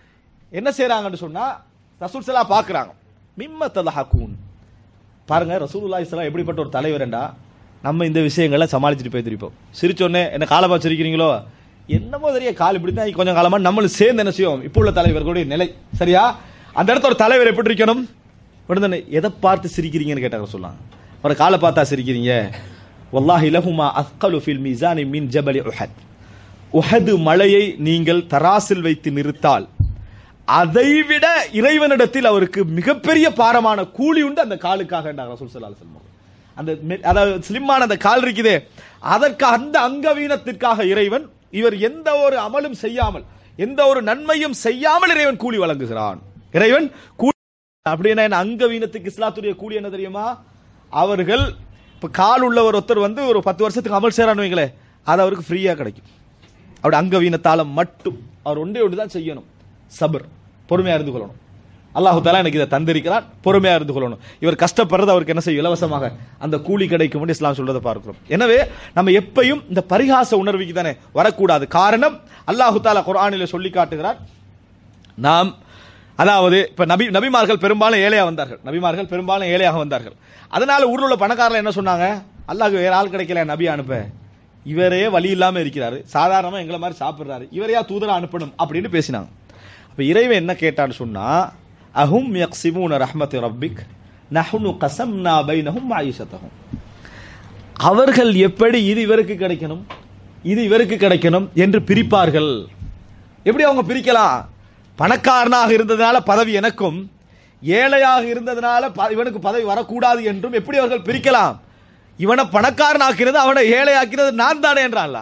Speaker 2: என்ன செய்யறாங்கன்னு சொன்னா ரசூல் சலா பாக்குறாங்க மிம்ம தலஹக்கூன் பாருங்க ரசூலுல்லாஹி ஸல்லல்லாஹு எப்படிப்பட்ட ஒரு தலைவர்டா நம்ம இந்த விஷயங்களை சமாளிச்சுட்டு போயிருப்போம் சிரிச்சோன்னே என்ன காலை பார்த்து சிரிக்கிறீங்களோ என்னமோ தெரிய கால் இப்படி தான் கொஞ்சம் காலமா நம்மளும் சேர்ந்து என்ன செய்வோம் இப்போ உள்ள தலைவர்களுடைய நிலை சரியா அந்த இடத்துல ஒரு தலைவர் எப்படி இருக்கணும் உடனே எதை பார்த்து சிரிக்கிறீங்கன்னு கேட்டாங்க சொல்லலாம் அவரை காலை பார்த்தா சிரிக்கிறீங்க வல்லாஹி லஹுமா அஸ்கலு ஃபில் மீசானி மின் ஜபலி உஹத் உஹது மலையை நீங்கள் தராசில் வைத்து நிறுத்தால் அதைவிட இறைவனிடத்தில் அவருக்கு மிகப்பெரிய பாரமான கூலி உண்டு அந்த காலுக்காக என்றார் ரசூல் ஸல்லல்லாஹு அலைஹி வஸல்லம் அந்த மெ- அதாவது ஸ்லிம்மான அந்த கால் இருக்குதே அதற்கு அந்த அங்கவீனத்திற்காக இறைவன் இவர் எந்த ஒரு அமலும் செய்யாமல் எந்த ஒரு நன்மையும் செய்யாமல் இறைவன் கூலி வழங்குகிறான் இறைவன் கூலி அப்படின்னா என்ன அங்கவீனத்துக்கு இஸ்லாத்துடைய கூலி என்ன தெரியுமா அவர்கள் இப்ப கால் உள்ள ஒரு ஒருத்தர் வந்து ஒரு பத்து வருஷத்துக்கு அமல் செய்யறான்னு வைங்களேன் அது அவருக்கு ஃப்ரீயா கிடைக்கும் அவருடைய அங்கவீனத்தால மட்டும் அவர் ஒன்றே ஒன்று தான் செய்யணும் சபர் பொறுமையா இருந்து கொள்ளணும் அல்லாஹு தாலா எனக்கு இதை தந்திருக்கிறான் பொறுமையா இருந்து கொள்ளணும் இவர் கஷ்டப்படுறது அவருக்கு என்ன செய்யும் இலவசமாக அந்த கூலி கிடைக்கும் என்று இஸ்லாம் சொல்றதை பார்க்கிறோம் எனவே நம்ம எப்பையும் இந்த பரிகாச உணர்வுக்கு தானே வரக்கூடாது காரணம் அல்லாஹு தாலா குர்ஆனிலே சொல்லி காட்டுகிறார் நாம் அதாவது இப்ப நபி நபிமார்கள் பெரும்பாலும் ஏழையா வந்தார்கள் நபிமார்கள் பெரும்பாலும் ஏழையாக வந்தார்கள் அதனால ஊர்ல உள்ள பணக்காரர்கள் என்ன சொன்னாங்க அல்லாஹ் வேற ஆள் கிடைக்கல நபி அனுப்ப இவரே வழி இல்லாம இருக்கிறாரு சாதாரணமா எங்களை மாதிரி சாப்பிடுறாரு இவரையா தூதரா அனுப்பணும் அப்படின்னு பேசினாங்க அப்ப இறைவன் என்ன கேட்டான்னு சொன்னா அஹும் யக்ஸிமூன ரஹ்மத் ரப்பிக் நஹ்னு கஸம்னா பைனஹும் மஈஷத்தஹும் அவர்கள் எப்படி இது இவருக்கு கிடைக்கணும் இது இவருக்கு கிடைக்கணும் என்று பிரிப்பார்கள் எப்படி அவங்க பிரிக்கலாம் பணக்காரனாக இருந்ததுனால பதவி எனக்கும் ஏழையாக இருந்ததுனால ப- இவனுக்கு பதவி வரக்கூடாது என்றும் எப்படி அவர்கள் பிரிக்கலாம் இவனை பணக்காரனாக்கினது அவனை ஏழையாக்கினது நான் தானே என்றான்ல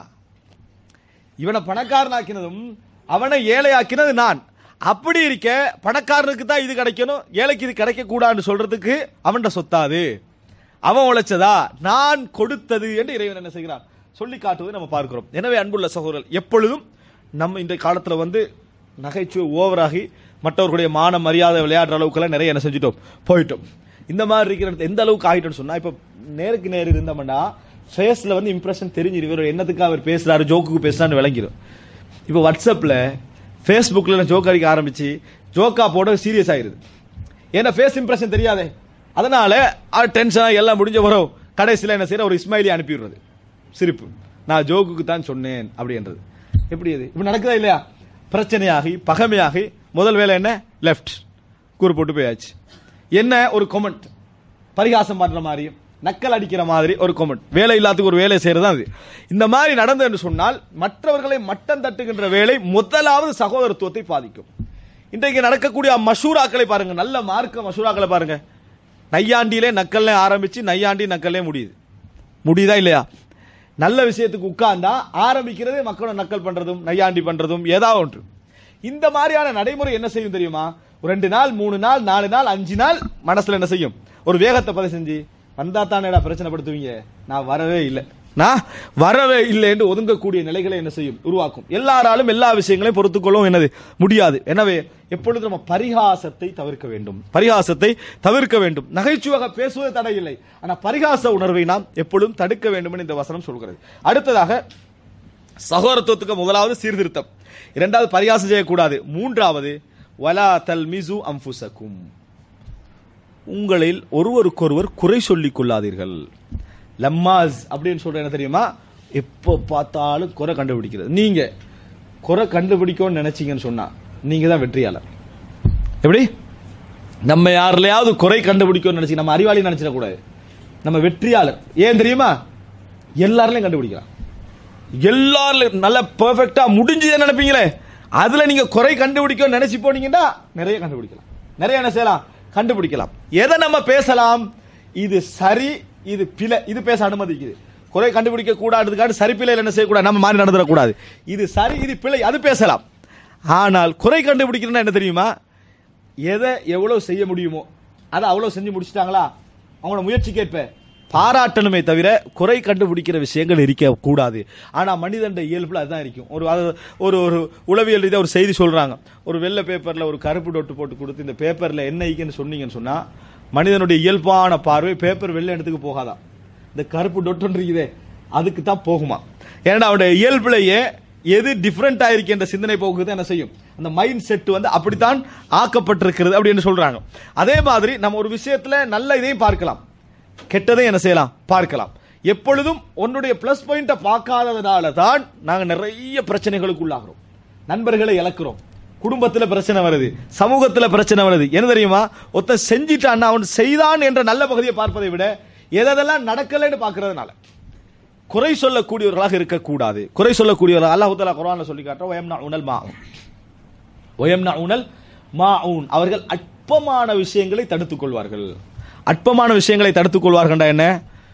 Speaker 2: இவனை பணக்காரனாக்கினதும் அவனை ஏழையாக்கினது நான் அப்படி இருக்க பணக்காரனுக்கு தான் இது கிடைக்கணும் ஏழைக்கு இது கிடைக்க கூடாதுன்னு சொல்றதுக்கு அவன்கிட்ட சொத்தாது அவன் உழைச்சதா நான் கொடுத்தது என்று இறைவன் என்ன செய்கிறான் சொல்லி காட்டுவதை நம்ம பார்க்கிறோம் எனவே அன்புள்ள சகோதரர்கள் எப்பொழுதும் நம்ம இந்த காலத்துல வந்து நகைச்சுவை ஓவராகி மற்றவர்களுடைய மான மரியாதை விளையாடுற அளவுக்குலாம் நிறைய என்ன செஞ்சுட்டோம் போயிட்டோம் இந்த மாதிரி இருக்கிற இடத்துல எந்த அளவுக்கு ஆகிட்டோம்னு சொன்னா இப்ப நேருக்கு நேர் இருந்தோம்னா ஃபேஸ்ல வந்து இம்ப்ரெஷன் தெரிஞ்சிடும் இவர் என்னத்துக்கு அவர் பேசுறாரு ஜோக்குக்கு பேசுறான்னு விளங்கிடும் இப்போ வாட்ஸ்அப்ல ஃபேஸ்புக்கில் ஜோக் அடிக்க ஆரம்பிச்சு ஜோக்கா போட சீரியஸ் ஆயிருது ஏன்னா ஃபேஸ் இம்ப்ரெஷன் தெரியாதே அதனால டென்ஷன் எல்லாம் முடிஞ்ச வரும் கடைசியில் என்ன செய்யற ஒரு இஸ்மாயிலி அனுப்பிடுறது சிரிப்பு நான் ஜோக்குக்கு தான் சொன்னேன் அப்படின்றது எப்படி அது இப்படி நடக்குதா இல்லையா பிரச்சனையாகி பகமையாகி முதல் வேலை என்ன லெஃப்ட் கூறு போட்டு போயாச்சு என்ன ஒரு கொமெண்ட் பரிகாசம் பண்ற மாதிரியும் நக்கல் அடிக்கிற மாதிரி ஒரு கொமெண்ட் வேலை இல்லாததுக்கு ஒரு வேலை செய்யறது அது இந்த மாதிரி நடந்தது என்று சொன்னால் மற்றவர்களை மட்டம் தட்டுகின்ற வேலை முதலாவது சகோதரத்துவத்தை பாதிக்கும் இன்றைக்கு நடக்கக்கூடிய மஷூராக்களை பாருங்க நல்ல மார்க்க மஷூராக்களை பாருங்க நையாண்டியிலே நக்கல்லே ஆரம்பிச்சு நையாண்டி நக்கல்லே முடியுது முடியுதா இல்லையா நல்ல விஷயத்துக்கு உட்கார்ந்தா ஆரம்பிக்கிறதே மக்களை நக்கல் பண்றதும் நையாண்டி பண்றதும் ஏதாவது ஒன்று இந்த மாதிரியான நடைமுறை என்ன செய்யும் தெரியுமா ஒரு ரெண்டு நாள் மூணு நாள் நாலு நாள் அஞ்சு நாள் மனசுல என்ன செய்யும் ஒரு வேகத்தை பதிவு செஞ்சு வந்தா தானேடா பிரச்சனைப்படுத்துவீங்க நான் வரவே இல்லை நான் வரவே இல்லை என்று ஒதுங்கக்கூடிய நிலைகளை என்ன செய்யும் உருவாக்கும் எல்லாராலும் எல்லா விஷயங்களையும் பொறுத்துக்கொள்ளவும் என்னது முடியாது எனவே எப்பொழுதும் நம்ம பரிகாசத்தை தவிர்க்க வேண்டும் பரிகாசத்தை தவிர்க்க வேண்டும் நகைச்சுவாக பேசுவது தடையில்லை ஆனா பரிகாச உணர்வை நாம் எப்பொழுதும் தடுக்க வேண்டும் என்று இந்த வசனம் சொல்கிறது அடுத்ததாக சகோதரத்துவத்துக்கு முதலாவது சீர்திருத்தம் இரண்டாவது பரிகாசம் செய்யக்கூடாது மூன்றாவது வலா தல் மிசு அம்புசக்கும் உங்களில் ஒருவருக்கொருவர் குறை சொல்லிக் கொள்ளாதீர்கள் லம்மாஸ் அப்படின்னு சொல்ற என்ன தெரியுமா எப்போ பார்த்தாலும் குறை கண்டுபிடிக்கிறது நீங்க குறை கண்டுபிடிக்கணும்னு நினைச்சீங்கன்னு சொன்னா நீங்க தான் வெற்றியாளர் எப்படி நம்ம யாரிலையாவது குறை கண்டுபிடிக்கணும்னு நினைச்சு நம்ம அறிவாளி நினைச்சிடக்கூடாது நம்ம வெற்றியாளர் ஏன் தெரியுமா எல்லாருலையும் கண்டுபிடிக்கலாம் எல்லாரும் நல்ல பெர்ஃபெக்ட்டா முடிஞ்சதே நினைப்பீங்களே அதுல நீங்க குறை கண்டுபிடிக்க நினைச்சு போனீங்கன்னா நிறைய கண்டுபிடிக்கலாம் நிறைய என்ன செய்யலாம் கண்டுபிடிக்கலாம் எதை நம்ம பேசலாம் இது சரி இது பிழை இது பேச அனுமதிக்குது குறை கண்டுபிடிக்க கூடாதுக்காக சரி பிழையில் என்ன செய்யக்கூடாது நம்ம மாதிரி நடந்துடக்கூடாது இது சரி இது பிழை அது பேசலாம் ஆனால் குறை கண்டுபிடிக்கிறதுனா என்ன தெரியுமா எதை எவ்வளவு செய்ய முடியுமோ அதை அவ்வளவு செஞ்சு முடிச்சிட்டாங்களா அவங்களோட முயற்சிக்கேற்ப பாராட்டணுமே தவிர குறை கண்டுபிடிக்கிற விஷயங்கள் இருக்க கூடாது ஆனா மனிதன் இயல்புல அதுதான் இருக்கும் ஒரு அது- ஒரு ஒரு உளவியல் ரீதியா ஒரு செய்தி சொல்றாங்க ஒரு வெள்ளை பேப்பர்ல ஒரு கருப்பு டொட்டு போட்டு கொடுத்து இந்த பேப்பர்ல என்ன ஈக்குன்னு சொன்னீங்கன்னு சொன்னா மனிதனுடைய இயல்பான பார்வை பேப்பர் வெள்ளை இடத்துக்கு போகாதான் இந்த கருப்பு டொட்டுன்னு இருக்குதே அதுக்கு தான் போகுமா ஏன்னா அவனுடைய இயல்புலையே எது டிஃப்ரெண்ட் ஆயிருக்கு என்ற சிந்தனை போக்குது என்ன செய்யும் அந்த மைண்ட் செட் வந்து அப்படித்தான் ஆக்கப்பட்டிருக்கிறது அப்படின்னு சொல்றாங்க அதே மாதிரி நம்ம ஒரு விஷயத்துல நல்ல இதையும் பார்க்கலாம் கெட்டதையும் என்ன செய்யலாம் பார்க்கலாம் எப்பொழுதும் உன்னுடைய பிளஸ் பாயிண்ட பார்க்காததுனால தான் நாங்க நிறைய பிரச்சனைகளுக்கு உள்ளாகிறோம் நண்பர்களை இழக்கிறோம் குடும்பத்துல பிரச்சனை வருது சமூகத்துல பிரச்சனை வருது என்ன தெரியுமா ஒருத்தன் செஞ்சிட்டான்னா அவன் செய்தான் என்ற நல்ல பகுதியை பார்ப்பதை விட எதெல்லாம் நடக்கலைன்னு பார்க்கறதுனால குறை சொல்லக்கூடியவர்களாக இருக்கக்கூடாது குறை சொல்லக்கூடியவர்கள் அல்லாஹு தாலா குரான்ல சொல்லி காட்டுற வயம்னா உணல் மா வயம்னா உணல் மாவுன் அவர்கள் அற்பமான விஷயங்களை தடுத்துக் கொள்வார்கள் அற்பமான விஷயங்களை தடுத்துக் கொள்வார்கள்டா என்ன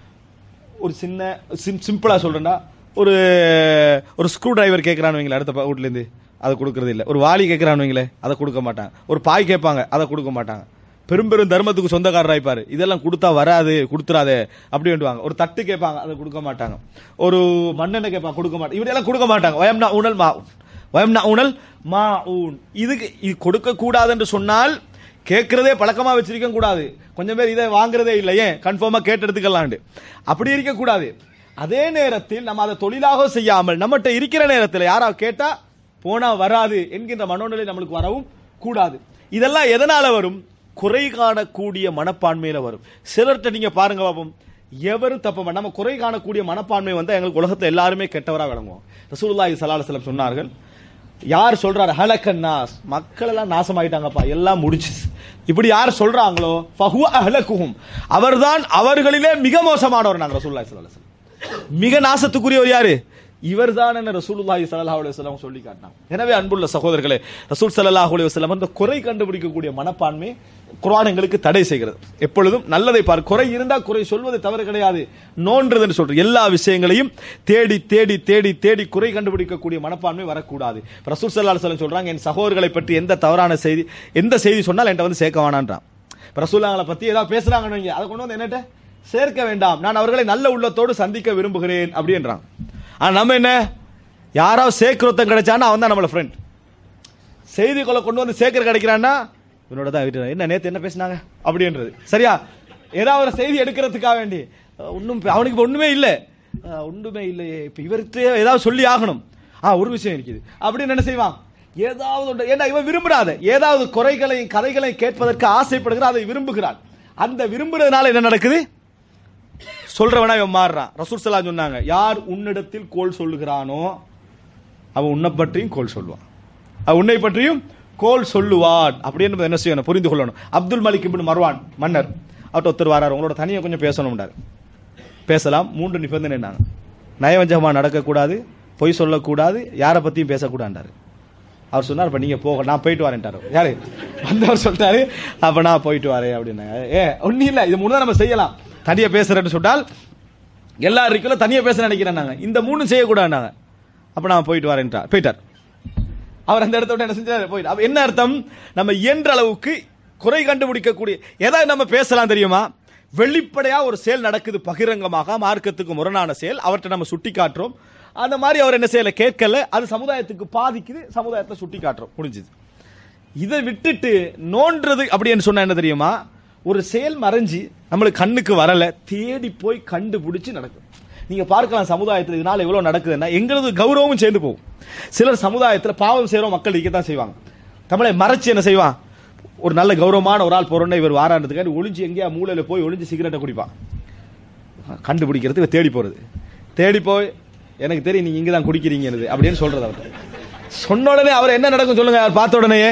Speaker 2: ஒரு சின்ன சிம் சிம்பிளா சொல்றேன்டா ஒரு ஒரு ஸ்க்ரூ டிரைவர் கேட்கறான்னு வைங்களேன் அடுத்த ப- வீட்ல இருந்து அதை கொடுக்கறது இல்ல ஒரு வாளி கேட்கறான்னு வைங்களேன் அதை கொடுக்க மாட்டாங்க ஒரு பாய் கேட்பாங்க அதை கொடுக்க மாட்டாங்க பெரும் பெரும் தர்மத்துக்கு சொந்தக்காரர் ஆயிப்பாரு இதெல்லாம் கொடுத்தா வராது கொடுத்துறாதே அப்படி வேண்டுவாங்க ஒரு தட்டு கேட்பாங்க அதை கொடுக்க மாட்டாங்க ஒரு மண்ணெண்ணெய் கேட்பாங்க கொடுக்க மாட்டாங்க இப்படியெல்லாம் கொடுக்க மாட்டாங்க வயம்னா உணல் மா வயம்னா உணல் மா ஊன் இதுக்கு இது கொடுக்க கூடாது என்று சொன்னால் கேட்கறதே பழக்கமா வச்சிருக்க கூடாது கொஞ்சம் பேர் இதை வாங்குறதே இல்லை ஏன் கன்ஃபார்மா கேட்டு எடுத்துக்கலாண்டு அப்படி இருக்க கூடாது அதே நேரத்தில் நம்ம அதை தொழிலாக செய்யாமல் நம்மகிட்ட இருக்கிற நேரத்தில் யாரா கேட்டா போனா வராது என்கின்ற மனோநிலை நம்மளுக்கு வரவும் கூடாது இதெல்லாம் எதனால வரும் குறை காணக்கூடிய மனப்பான்மையில வரும் சிலர்கிட்ட நீங்க பாருங்க பாப்போம் எவரும் தப்ப நம்ம குறை காணக்கூடிய மனப்பான்மை வந்தா எங்களுக்கு உலகத்துல எல்லாருமே கெட்டவரா விளங்குவோம் ரசூலுல்லாஹி ஸல்லல்லாஹு அலைஹி வஸல்லம் சொன்னார்கள் யார் சொல்றாரு ஹலக்கன் நாஸ் மக்கள் எல்லாம் நாசமாயிட்டாங்கப்பா எல்லாம் முடிச்சு இப்படி யார் சொல்றாங்களோ ஃபஹுவ அஹ்லகுஹும் அவர்தான் அவர்களிலே மிக மோசமானவர் நாங்க ரசூலுல்லாஹி ஸல்லல்லாஹு அலைஹி வஸல்லம் மிக நாசத்துக்குரியவர் யாரு இவர்தான் என்ன ரசூலுல்லாஹி ஸல்லல்லாஹு அலைஹி வஸல்லம் சொல்லி காட்டினாங்க எனவே அன்புள்ள சகோதரர்களே ரசூல் ஸல்லல்லாஹு அலைஹி வஸல்லம் அந்த குறை கண்டுபிடிக்கக்கூடிய மனப்பான்மை குர்ஆன் எங்களுக்கு தடை செய்கிறது எப்பொழுதும் நல்லதை பார் குறை இருந்தா குறை சொல்வது தவறு கிடையாது நோன்றதுன்னு சொல்ற எல்லா விஷயங்களையும் தேடி தேடி தேடி தேடி குறை கண்டுபிடிக்கக்கூடிய மனப்பான்மை வரக்கூடாது இப்ப ரசூல் ஸல்லல்லாஹு அலைஹி வஸல்லம் சொல்றாங்க என் சகோதரர்களை பற்றி எந்த தவறான செய்தி எந்த செய்தி சொன்னால் என்கிட்ட வந்து சேர்க்க வேணான்றான் இப்ப ரசூல்லாங்களை பத்தி ஏதாவது பேசுறாங்கன்னு வைங்க, அதை கொண்டு வந்து என்னட்ட சேர்க்க வேண்டாம் நான் அவர்களை நல்ல உள்ளத்தோடு சந்திக்க விரும்புகிறேன் அப்படின்றான் ஆனா நம்ம என்ன யாராவது சேர்க்கிறொத்தம் கிடைச்சான்னா அவன் தான் நம்மள ஃப்ரெண்ட் செய்திகளை கொண்டு வந்து சேர்க்கிற கிடைக்கிறான்னா இவனோட தான் வீட்டு என்ன நேத்து என்ன பேசினாங்க அப்படின்றது சரியா ஏதாவது ஒரு செய்தி எடுக்கிறதுக்காக வேண்டி அஹ், ஒண்ணும் இப்ப அவனுக்கு இப்ப ஒண்ணுமே இல்லை அஹ், ஒண்ணுமே இல்லையே இப்ப இவருக்கு ஏதாவது சொல்லி ஆகணும் ஆ ஒரு விஷயம் இருக்குது அப்படின்னு என்ன செய்வான் ஏதாவது ஒன்று ஏன்னா இவன் விரும்புறாத ஏதாவது குறைகளையும் கதைகளையும் கேட்பதற்கு ஆசைப்படுகிறான் அதை விரும்புகிறான் அந்த விரும்புறதுனால என்ன நடக்குது சொல்றவனா இவன் மாறுறான் ரசூல் ஸல்லல்லாஹு சொன்னாங்க யார் உன்னிடத்தில் கோல் சொல்லுகிறானோ அவன் உன்னை பற்றியும் கோல் சொல்லுவான் அவன் உன்னை பற்றியும் கோல் சொல்லுவான் அப்படின்னு என்ன செய்யணும் புரிந்து கொள்ளணும் அப்துல் மலிக் இப்னு மர்வான் மன்னர் அவர்கிட்ட ஒருத்தர் வராரு உங்களோட தனியா கொஞ்சம் பேசணும்டாரு பேசலாம் மூன்று நிபந்தனை என்னாங்க நயவஞ்சகமா நடக்கக்கூடாது பொய் சொல்லக்கூடாது யாரை பத்தியும் பேசக்கூடாண்டாரு அவர் சொன்னார் இப்ப நீங்க போக நான் போயிட்டு வரேன்ட்டாரு யாரு வந்தவர் சொல்லிட்டாரு அப்ப நான் போயிட்டு வரேன் அப்படின்னாங்க ஏ ஒன்னும் இல்ல இது மூணு தான் நம்ம செய்யலாம் தனியா பேசுறேன்னு சொன்னால் எல்லா இருக்குல்ல தனியா பேச நினைக்கிறேன் நாங்க இந்த மூணு செய்யக்கூடாது அப்ப நான் போயிட்டு வரேன்ட்டார் போயிட்டார் அவர் அந்த இடத்த விட்டு என்ன செஞ்சாரு போயிட்டு அப்ப என்ன அர்த்தம் நம்ம இயன்ற அளவுக்கு குறை கண்டுபிடிக்கக்கூடிய ஏதாவது நம்ம பேசலாம் தெரியுமா வெளிப்படையா ஒரு செயல் நடக்குது பகிரங்கமாக மார்க்கத்துக்கு முரணான செயல் அவர்கிட்ட நம்ம சுட்டி காட்டுறோம் அந்த மாதிரி அவர் என்ன செய்யல கேட்கல அது சமுதாயத்துக்கு பாதிக்குது சமுதாயத்தை சுட்டி காட்டுறோம் முடிஞ்சுது இதை விட்டுட்டு நோன்றது அப்படின்னு சொன்னா என்ன தெரியுமா ஒரு செயல் மறைஞ்சு நம்மளுக்கு கண்ணுக்கு வரல தேடி போய் கண்டுபிடிச்சு நடக்கும் நீங்க பார்க்கலாம் சமுதாயத்தில் இதனால எவ்வளவு நடக்குதுன்னா எங்களது கௌரவமும் சேர்ந்து போகும் சிலர் சமுதாயத்தில் பாவம் செய்யறோம் மக்கள் இருக்கத்தான் செய்வாங்க தமிழை மறைச்சு என்ன செய்வான் ஒரு நல்ல கௌரவமான ஒரு ஆள் போறோன்னா இவர் வாரான்றதுக்காண்டி ஒளிஞ்சு எங்கேயா மூலையில போய் ஒளிஞ்சு சிகரெட்டை குடிப்பான் கண்டுபிடிக்கிறதுக்கு தேடி போறது தேடி போய் எனக்கு தெரியும் நீங்க இங்க தான் குடிக்கிறீங்கிறது அப்படின்னு சொல்றது அவர் சொன்ன உடனே அவர் என்ன நடக்கும் சொல்லுங்க அவர் பார்த்த உடனே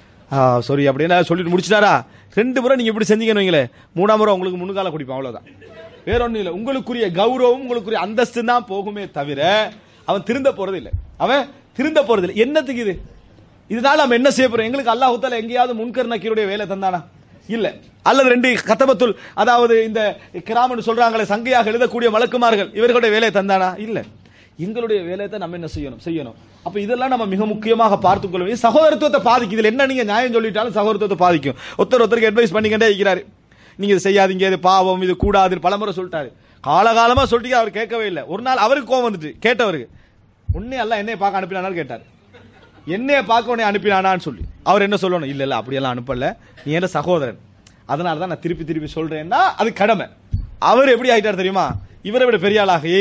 Speaker 2: சாரி அப்படின்னு சொல்லிட்டு முடிச்சிட்டாரா ரெண்டு முறை நீங்க இப்படி செஞ்சீங்கன்னு வைங்களேன் மூணாம் முறை உங்களுக்கு முன்னுக்கால குடிப்பான் அவ்வளவுதான் வேற ஒண்ணும் இல்ல உங்களுக்குரிய கௌரவம் உங்களுக்குரிய அந்தஸ்து தான் போகுமே தவிர அவன் திருந்த போறது இல்ல அவன் திருந்த போறது இல்ல என்னத்துக்கு இது இதனால நம்ம என்ன செய்ய போறோம் எங்களுக்கு அல்லாஹ் தால எங்கேயாவது முன்கர் நக்கீருடைய வேலை தந்தானா இல்ல அல்லது ரெண்டு கத்தபத்துல் அதாவது இந்த கிராமன்னு சொல்றாங்களே சங்கையாக எழுதக்கூடிய மலக்குமார்கள் இவர்களுடைய வேலையை தந்தானா இல்ல எங்களுடைய வேலையை தான் நம்ம என்ன செய்யணும் செய்யணும் அப்ப இதெல்லாம் நம்ம மிக முக்கியமாக பார்த்துக் கொள்ள வேண்டிய சகோதரத்துவத்தை பாதிக்கும் இதுல என்ன நீங்க நியாயம் சொல்லிட்டாலும் சகோதரத்துவத்தை பாதிக்கும் ஒருத்தர் ஒருத்தருக்கு அட்வைஸ் பண்ணிக்கிட்டே இருக்கிறாரு நீங்க இது செய்யாதீங்க இது பாவம் இது கூடாதுன்னு பலமுறை சொல்லிட்டாரு காலகாலமா சொல்லிட்டு அவர் கேட்கவே இல்லை ஒரு நாள் அவருக்கு கோவம் வந்துட்டு கேட்டவருக்கு உன்னே எல்லாம் என்னைய பார்க்க அனுப்பினாலும் கேட்டார் என்னைய பார்க்க உடனே அனுப்பினானான்னு சொல்லி அவர் என்ன சொல்லணும் இல்ல இல்ல அப்படியெல்லாம் அனுப்பல நீ என்ன சகோதரன் அதனால தான் நான் திருப்பி திருப்பி சொல்றேன்னா அது கடமை அவர் எப்படி ஆயிட்டார் தெரியுமா இவரை விட பெரிய ஆளாகி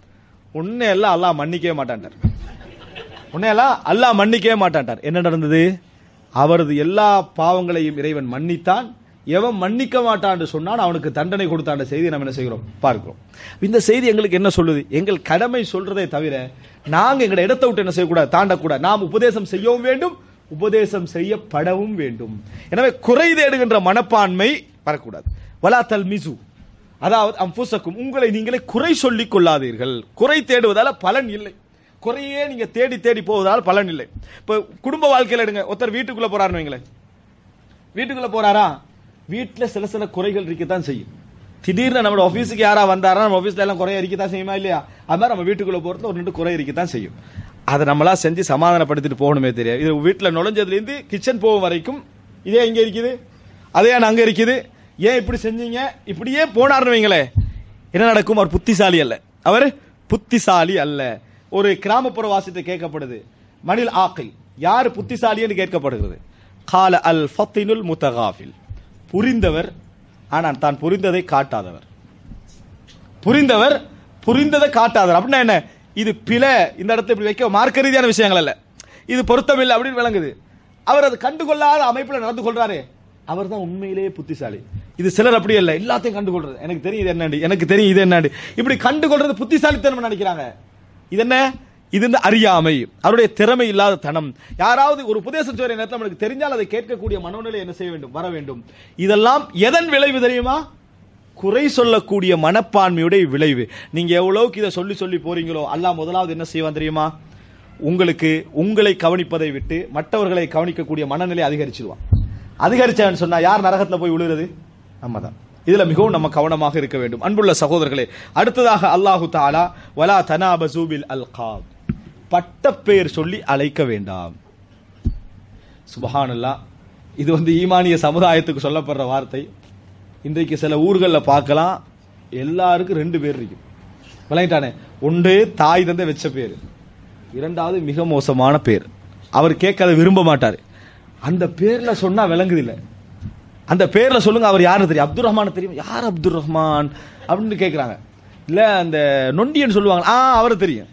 Speaker 2: உன்னை எல்லாம் அல்லாஹ் மன்னிக்கவே மாட்டான்ட்டார் உன்னை எல்லாம் அல்லாஹ் மன்னிக்கவே மாட்டான்ட்டார் என்ன நடந்தது அவரது எல்லா பாவங்களையும் இறைவன் மன்னித்தான் எவன் மன்னிக்க மாட்டான்னு சொன்னான் அவனுக்கு தண்டனை கொடுத்தான்ற செய்தி நம்ம என்ன செய்கிறோம் பார்க்கிறோம் இந்த செய்தி எங்களுக்கு என்ன சொல்லுது எங்கள் கடமை சொல்றதை தவிர நாங்க எங்களை இடத்தை விட்டு என்ன செய்யக்கூடாது தாண்டக்கூடாது நாம் உபதேசம் செய்யவும் வேண்டும் உபதேசம் செய்யப்படவும் வேண்டும் எனவே குறை தேடுகின்ற மனப்பான்மை வரக்கூடாது வலா தல் மிசு அதாவது அம்புசக்கும் உங்களை நீங்களே குறை சொல்லிக் கொள்ளாதீர்கள் குறை தேடுவதால பலன் இல்லை குறையே நீங்க தேடி தேடி போவதால் பலன் இல்லை இப்ப குடும்ப வாழ்க்கையில எடுங்க ஒருத்தர் வீட்டுக்குள்ள போறாருன்னு வைங்களேன் வீட்டுக்குள்ள போறாரா வீட்டுல சில சில குறைகள் இருக்கத்தான் செய்யும் திடீர்னு நம்ம ஆபீஸுக்கு யாரா வந்தாரா நம்ம ஆபீஸ்ல எல்லாம் குறை இருக்கத்தான் செய்யுமா இல்லையா அது மாதிரி நம்ம வீட்டுக்குள்ள போறது ஒரு ரெண்டு குறை இருக்கத்தான் செய்யும் அதை நம்மளா செஞ்சு சமாதானப்படுத்திட்டு போகணுமே தெரியாது இது வீட்டுல நுழைஞ்சதுல இருந்து கிச்சன் போகும் வரைக்கும் இதே இங்க இருக்குது அதே அங்க இருக்குது ஏன் இப்படி செஞ்சீங்க இப்படியே போனார்னு வைங்களேன் என்ன நடக்கும் அவர் புத்திசாலி அல்ல அவர் புத்திசாலி அல்ல ஒரு கிராமப்புற வாசிட்டு கேட்கப்படுது மணில் ஆக்கில் யார் புத்திசாலின்னு கேட்கப்படுகிறது கால அல் ஃபத்தினுல் முத்தகாஃபில் புரிந்தவர் ஆனால் தான் புரிந்ததை காட்டாதவர் புரிந்தவர் புரிந்ததை காட்டாதவர் அப்படின்னா என்ன இது பிழை இந்த இடத்துல இப்படி வைக்க மார்க்க ரீதியான விஷயங்கள் அல்ல இது பொருத்தமில்லை அப்படின்னு விளங்குது அவர் அது கண்டுகொள்ளாத அமைப்பில் நடந்து கொள்றாரு அவர் தான் உண்மையிலேயே புத்திசாலி இது சிலர் அப்படி இல்லை எல்லாத்தையும் கண்டுகொள்றது எனக்கு தெரியும் இது என்னண்டு எனக்கு தெரியும் இது என்னண்டு இப்படி கண்டுகொள்றது புத்திசாலித்தனம் நினைக்கிறாங்க இது என்ன இது இந்த அறியாமை அவருடைய திறமை இல்லாத தனம் யாராவது ஒரு உபதேசம் சொல்ற நேரத்தில் நம்மளுக்கு தெரிஞ்சால் அதை கேட்கக்கூடிய மனோநிலை என்ன செய்ய வேண்டும் வர வேண்டும் இதெல்லாம் எதன் விளைவு தெரியுமா குறை சொல்லக்கூடிய மனப்பான்மையுடைய விளைவு நீங்க எவ்வளவுக்கு இதை சொல்லி சொல்லி போறீங்களோ அல்லாஹ் முதலாவது என்ன செய்வான் தெரியுமா உங்களுக்கு உங்களை கவனிப்பதை விட்டு மற்றவர்களை கவனிக்கக்கூடிய மனநிலை அதிகரிச்சிடுவான் அதிகரிச்சான்னு சொன்னா யார் நரகத்துல போய் விழுகிறது நம்ம தான் இதுல மிகவும் நம்ம கவனமாக இருக்க வேண்டும் அன்புள்ள சகோதரர்களே அடுத்ததாக அல்லாஹு தாலா வலா தனாபசூபில் அல்காப் பட்டப்பெயர் சொல்லி அழைக்க வேண்டாம் சுபஹானல்லா இது வந்து ஈமானிய சமுதாயத்துக்கு சொல்லப்படுற வார்த்தை இன்றைக்கு சில ஊர்களில் பார்க்கலாம் எல்லாருக்கும் ரெண்டு பேர் இருக்கும் விளங்கிட்டானே ஒன்று தாய் தந்தை வச்ச பேர் இரண்டாவது மிக மோசமான பேர் அவர் கேட்க அதை விரும்ப மாட்டார் அந்த பேர்ல சொன்னா விளங்குது இல்ல அந்த பேர்ல சொல்லுங்க அவர் யாருன்னு தெரியும் அப்துல் ரஹ்மான் தெரியும் யார் அப்துல் ரஹ்மான் அப்படின்னு கேட்குறாங்க இல்ல அந்த நொண்டியன்னு சொல்லுவாங்க ஆ அவர் தெரியும்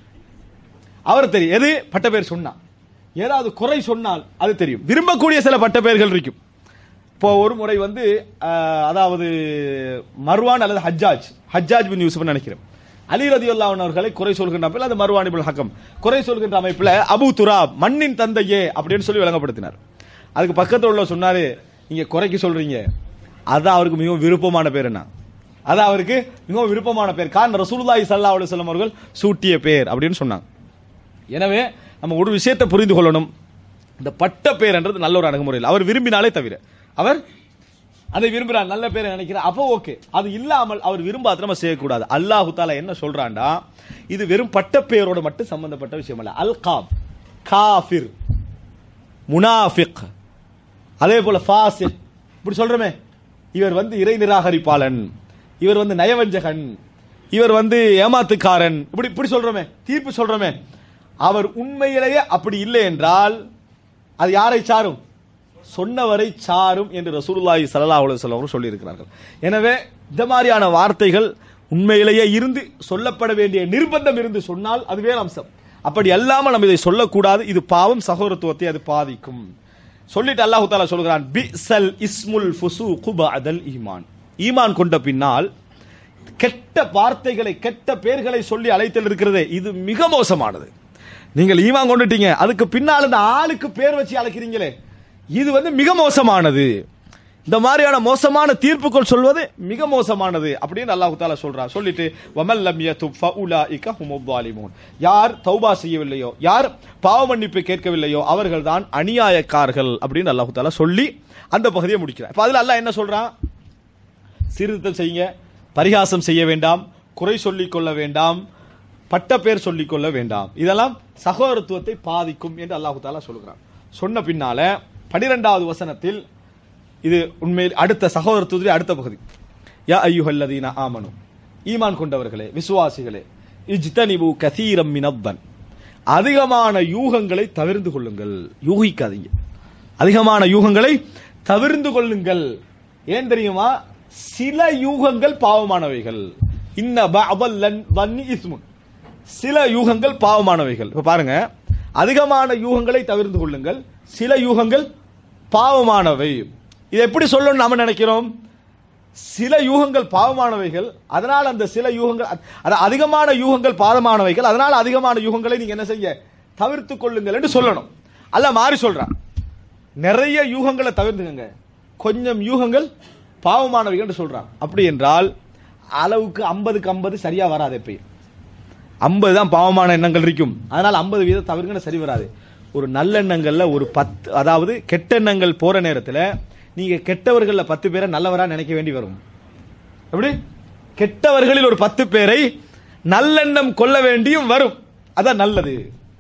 Speaker 2: அவர் தெரியும் எது பட்ட பேர் சொன்னா ஏதாவது குறை சொன்னால் அது தெரியும் விரும்பக்கூடிய சில பட்ட பெயர்கள் இருக்கும் இப்போ ஒரு முறை வந்து அஹ், அதாவது மர்வான் அல்லது ஹஜ்ஜாஜ் ஹஜ்ஜாஜ் பின் யூசுப் நினைக்கிறேன் அலி ரதியுல்லா அவர்களை குறை சொல்கின்ற அமைப்பில் அது மர்வான் இப்னு ஹக்கம் குறை சொல்கின்ற அமைப்பில் அபு துராப் மண்ணின் தந்தையே அப்படின்னு சொல்லி விளங்கப்படுத்தினார் அதுக்கு பக்கத்துல உள்ள சொன்னாரு நீங்க குறைக்கு சொல்றீங்க அதான் அவருக்கு மிகவும் விருப்பமான பேர் என்ன அது அவருக்கு மிகவும் விருப்பமான பேர் கான் ரசூலுல்லாஹி ஸல்லல்லாஹு அலைஹி வஸல்லம் அவர்கள் சூட்டிய பேர் அப்படின்னு சொன்னாங்க எனவே நம்ம ஒரு விஷயத்தை புரிந்து கொள்ளணும் இந்த பட்ட பேர்ன்றது நல்ல ஒரு அணுகுமுறை இல்லை அவர் விரும்பினாலே தவிர அவர் அதை விரும்புறார் நல்ல பேரை நினைக்கிறார் அப்போ ஓகே அது இல்லாமல் அவர் விரும்பாத நம்ம செய்யக்கூடாது அல்லாஹு தாலா என்ன சொல்றான்டா இது வெறும் பட்ட பெயரோட மட்டும் சம்பந்தப்பட்ட விஷயம் அல்ல அல்காப் காஃபிர் முனாஃபிக் அதே போல ஃபாசிக் இப்படி சொல்றோமே இவர் வந்து இறை நிராகரிப்பாளன் இவர் வந்து நயவஞ்சகன் இவர் வந்து ஏமாத்துக்காரன் இப்படி இப்படி சொல்றோமே தீர்ப்பு சொல்றோமே அவர் உண்மையிலேயே அப்படி இல்லை என்றால் அது யாரை சாரும் சொன்னவரை சாரும் என்று ரசூலுல்லாஹி ஸல்லல்லாஹு அலைஹி வஸல்லம் அவர்கள் சொல்லியிருக்கிறார்கள் எனவே இந்த மாதிரியான வார்த்தைகள் உண்மையிலேயே இருந்து சொல்லப்பட வேண்டிய நிர்பந்தம் இருந்து சொன்னால் அது வேறு அம்சம் அப்படி அல்லாமல் நம்ம இதை சொல்லக்கூடாது இது பாவம் சகோதரத்துவத்தை அது பாதிக்கும் சொல்லிட்டு அல்லாஹு தாலா சொல்கிறான் பிஸல் இஸ்முல் ஃபுசூகு பஅதல் ஈமான் ஈமான் கொண்ட பின்னால் கெட்ட வார்த்தைகளை கெட்ட பெயர்களை சொல்லி அழைத்தல் இருக்கிறதே இது மிக மோசமானது நீங்கள் ஈமான் கொண்டுட்டீங்க அதுக்கு பின்னால் இந்த ஆளுக்கு பேர் வச்சு அழைக்கிறீங்களே இது வந்து மிக மோசமானது இந்த மாதிரியான மோசமான தீர்ப்புகள் சொல்வது மிக மோசமானது அப்படின்னு அல்லாஹு தாலா சொல்றான் சொல்லிட்டு வமல் லம் யதுப் ஃபஉலாஇக ஹுமுல் ஸாலிமூன் யார் தௌபா செய்யவில்லையோ யார் பாவ மன்னிப்பு கேட்கவில்லையோ அவர்கள் தான் அநியாயக்காரர்கள் அப்படின்னு அல்லாஹு தாலா சொல்லி அந்த பகுதியை முடிக்கிறார் இப்ப அதுல அல்லாஹ் என்ன சொல்றான் சீர்திருத்தம் செய்யுங்க பரிகாசம் செய்ய வேண்டாம் குறை சொல்லிக் கொள்ள வேண்டாம் பட்ட பேர் சொல்லிக் கொள்ள வேண்டாம் இதெல்லாம் சகோதரத்துவத்தை பாதிக்கும் என்று அல்லாஹு தாலா சொல்கிறான் சொன்ன பின்னால பனிரெண்டாவது வசனத்தில் இது உண்மையில் அடுத்த சகோதரத்துவத்திலே அடுத்த பகுதி யா ஐயுஹல்லதீன ஆமனு ஈமான் கொண்டவர்களே விசுவாசிகளே இஜ்தனிபு கசீரம் மினப்பன் அதிகமான யூகங்களை தவிர்ந்து கொள்ளுங்கள் யூகிக்காதீங்க அதிகமான யூகங்களை தவிர்ந்து கொள்ளுங்கள் ஏன் தெரியுமா சில யூகங்கள் பாவமானவைகள் இன்ன பஅதல்லன் வன்னி இஸ்முன் சில யூகங்கள் பாவமானவைகள் இப்ப பாருங்க அதிகமான யூகங்களை தவிர்த்து கொள்ளுங்கள் சில யூகங்கள் பாவமானவை இது எப்படி சொல்லணும்னு நாம நினைக்கிறோம் சில யூகங்கள் பாவமானவைகள் அதனால் அந்த சில யூகங்கள் அது அதிகமான யூகங்கள் பாவமானவைகள் அதனால் அதிகமான யூகங்களை நீங்க என்ன செய்ய தவிர்த்து கொள்ளுங்கள் என்று சொல்லணும் அல்ல மாறி சொல்றான் நிறைய யூகங்களை தவிர்த்துக்கங்க கொஞ்சம் யூகங்கள் பாவமானவைகள் என்று சொல்றான் அப்படி என்றால் அளவுக்கு ஐம்பதுக்கு ஐம்பது சரியா வராது எப்பயும் ஐம்பது தான் பாவமான எண்ணங்கள் இருக்கும் அதனால ஐம்பது வீதம் தவிர்க்கணும் சரி வராது ஒரு நல்லெண்ணங்கள்ல ஒரு பத்து அதாவது கெட்ட எண்ணங்கள் போற நேரத்துல நீங்க கெட்டவர்கள்ல பத்து பேரை நல்லவரா நினைக்க வேண்டி வரும் எப்படி கெட்டவர்களில் ஒரு பத்து பேரை நல்லெண்ணம் கொள்ள வேண்டியும் வரும் அதான் நல்லது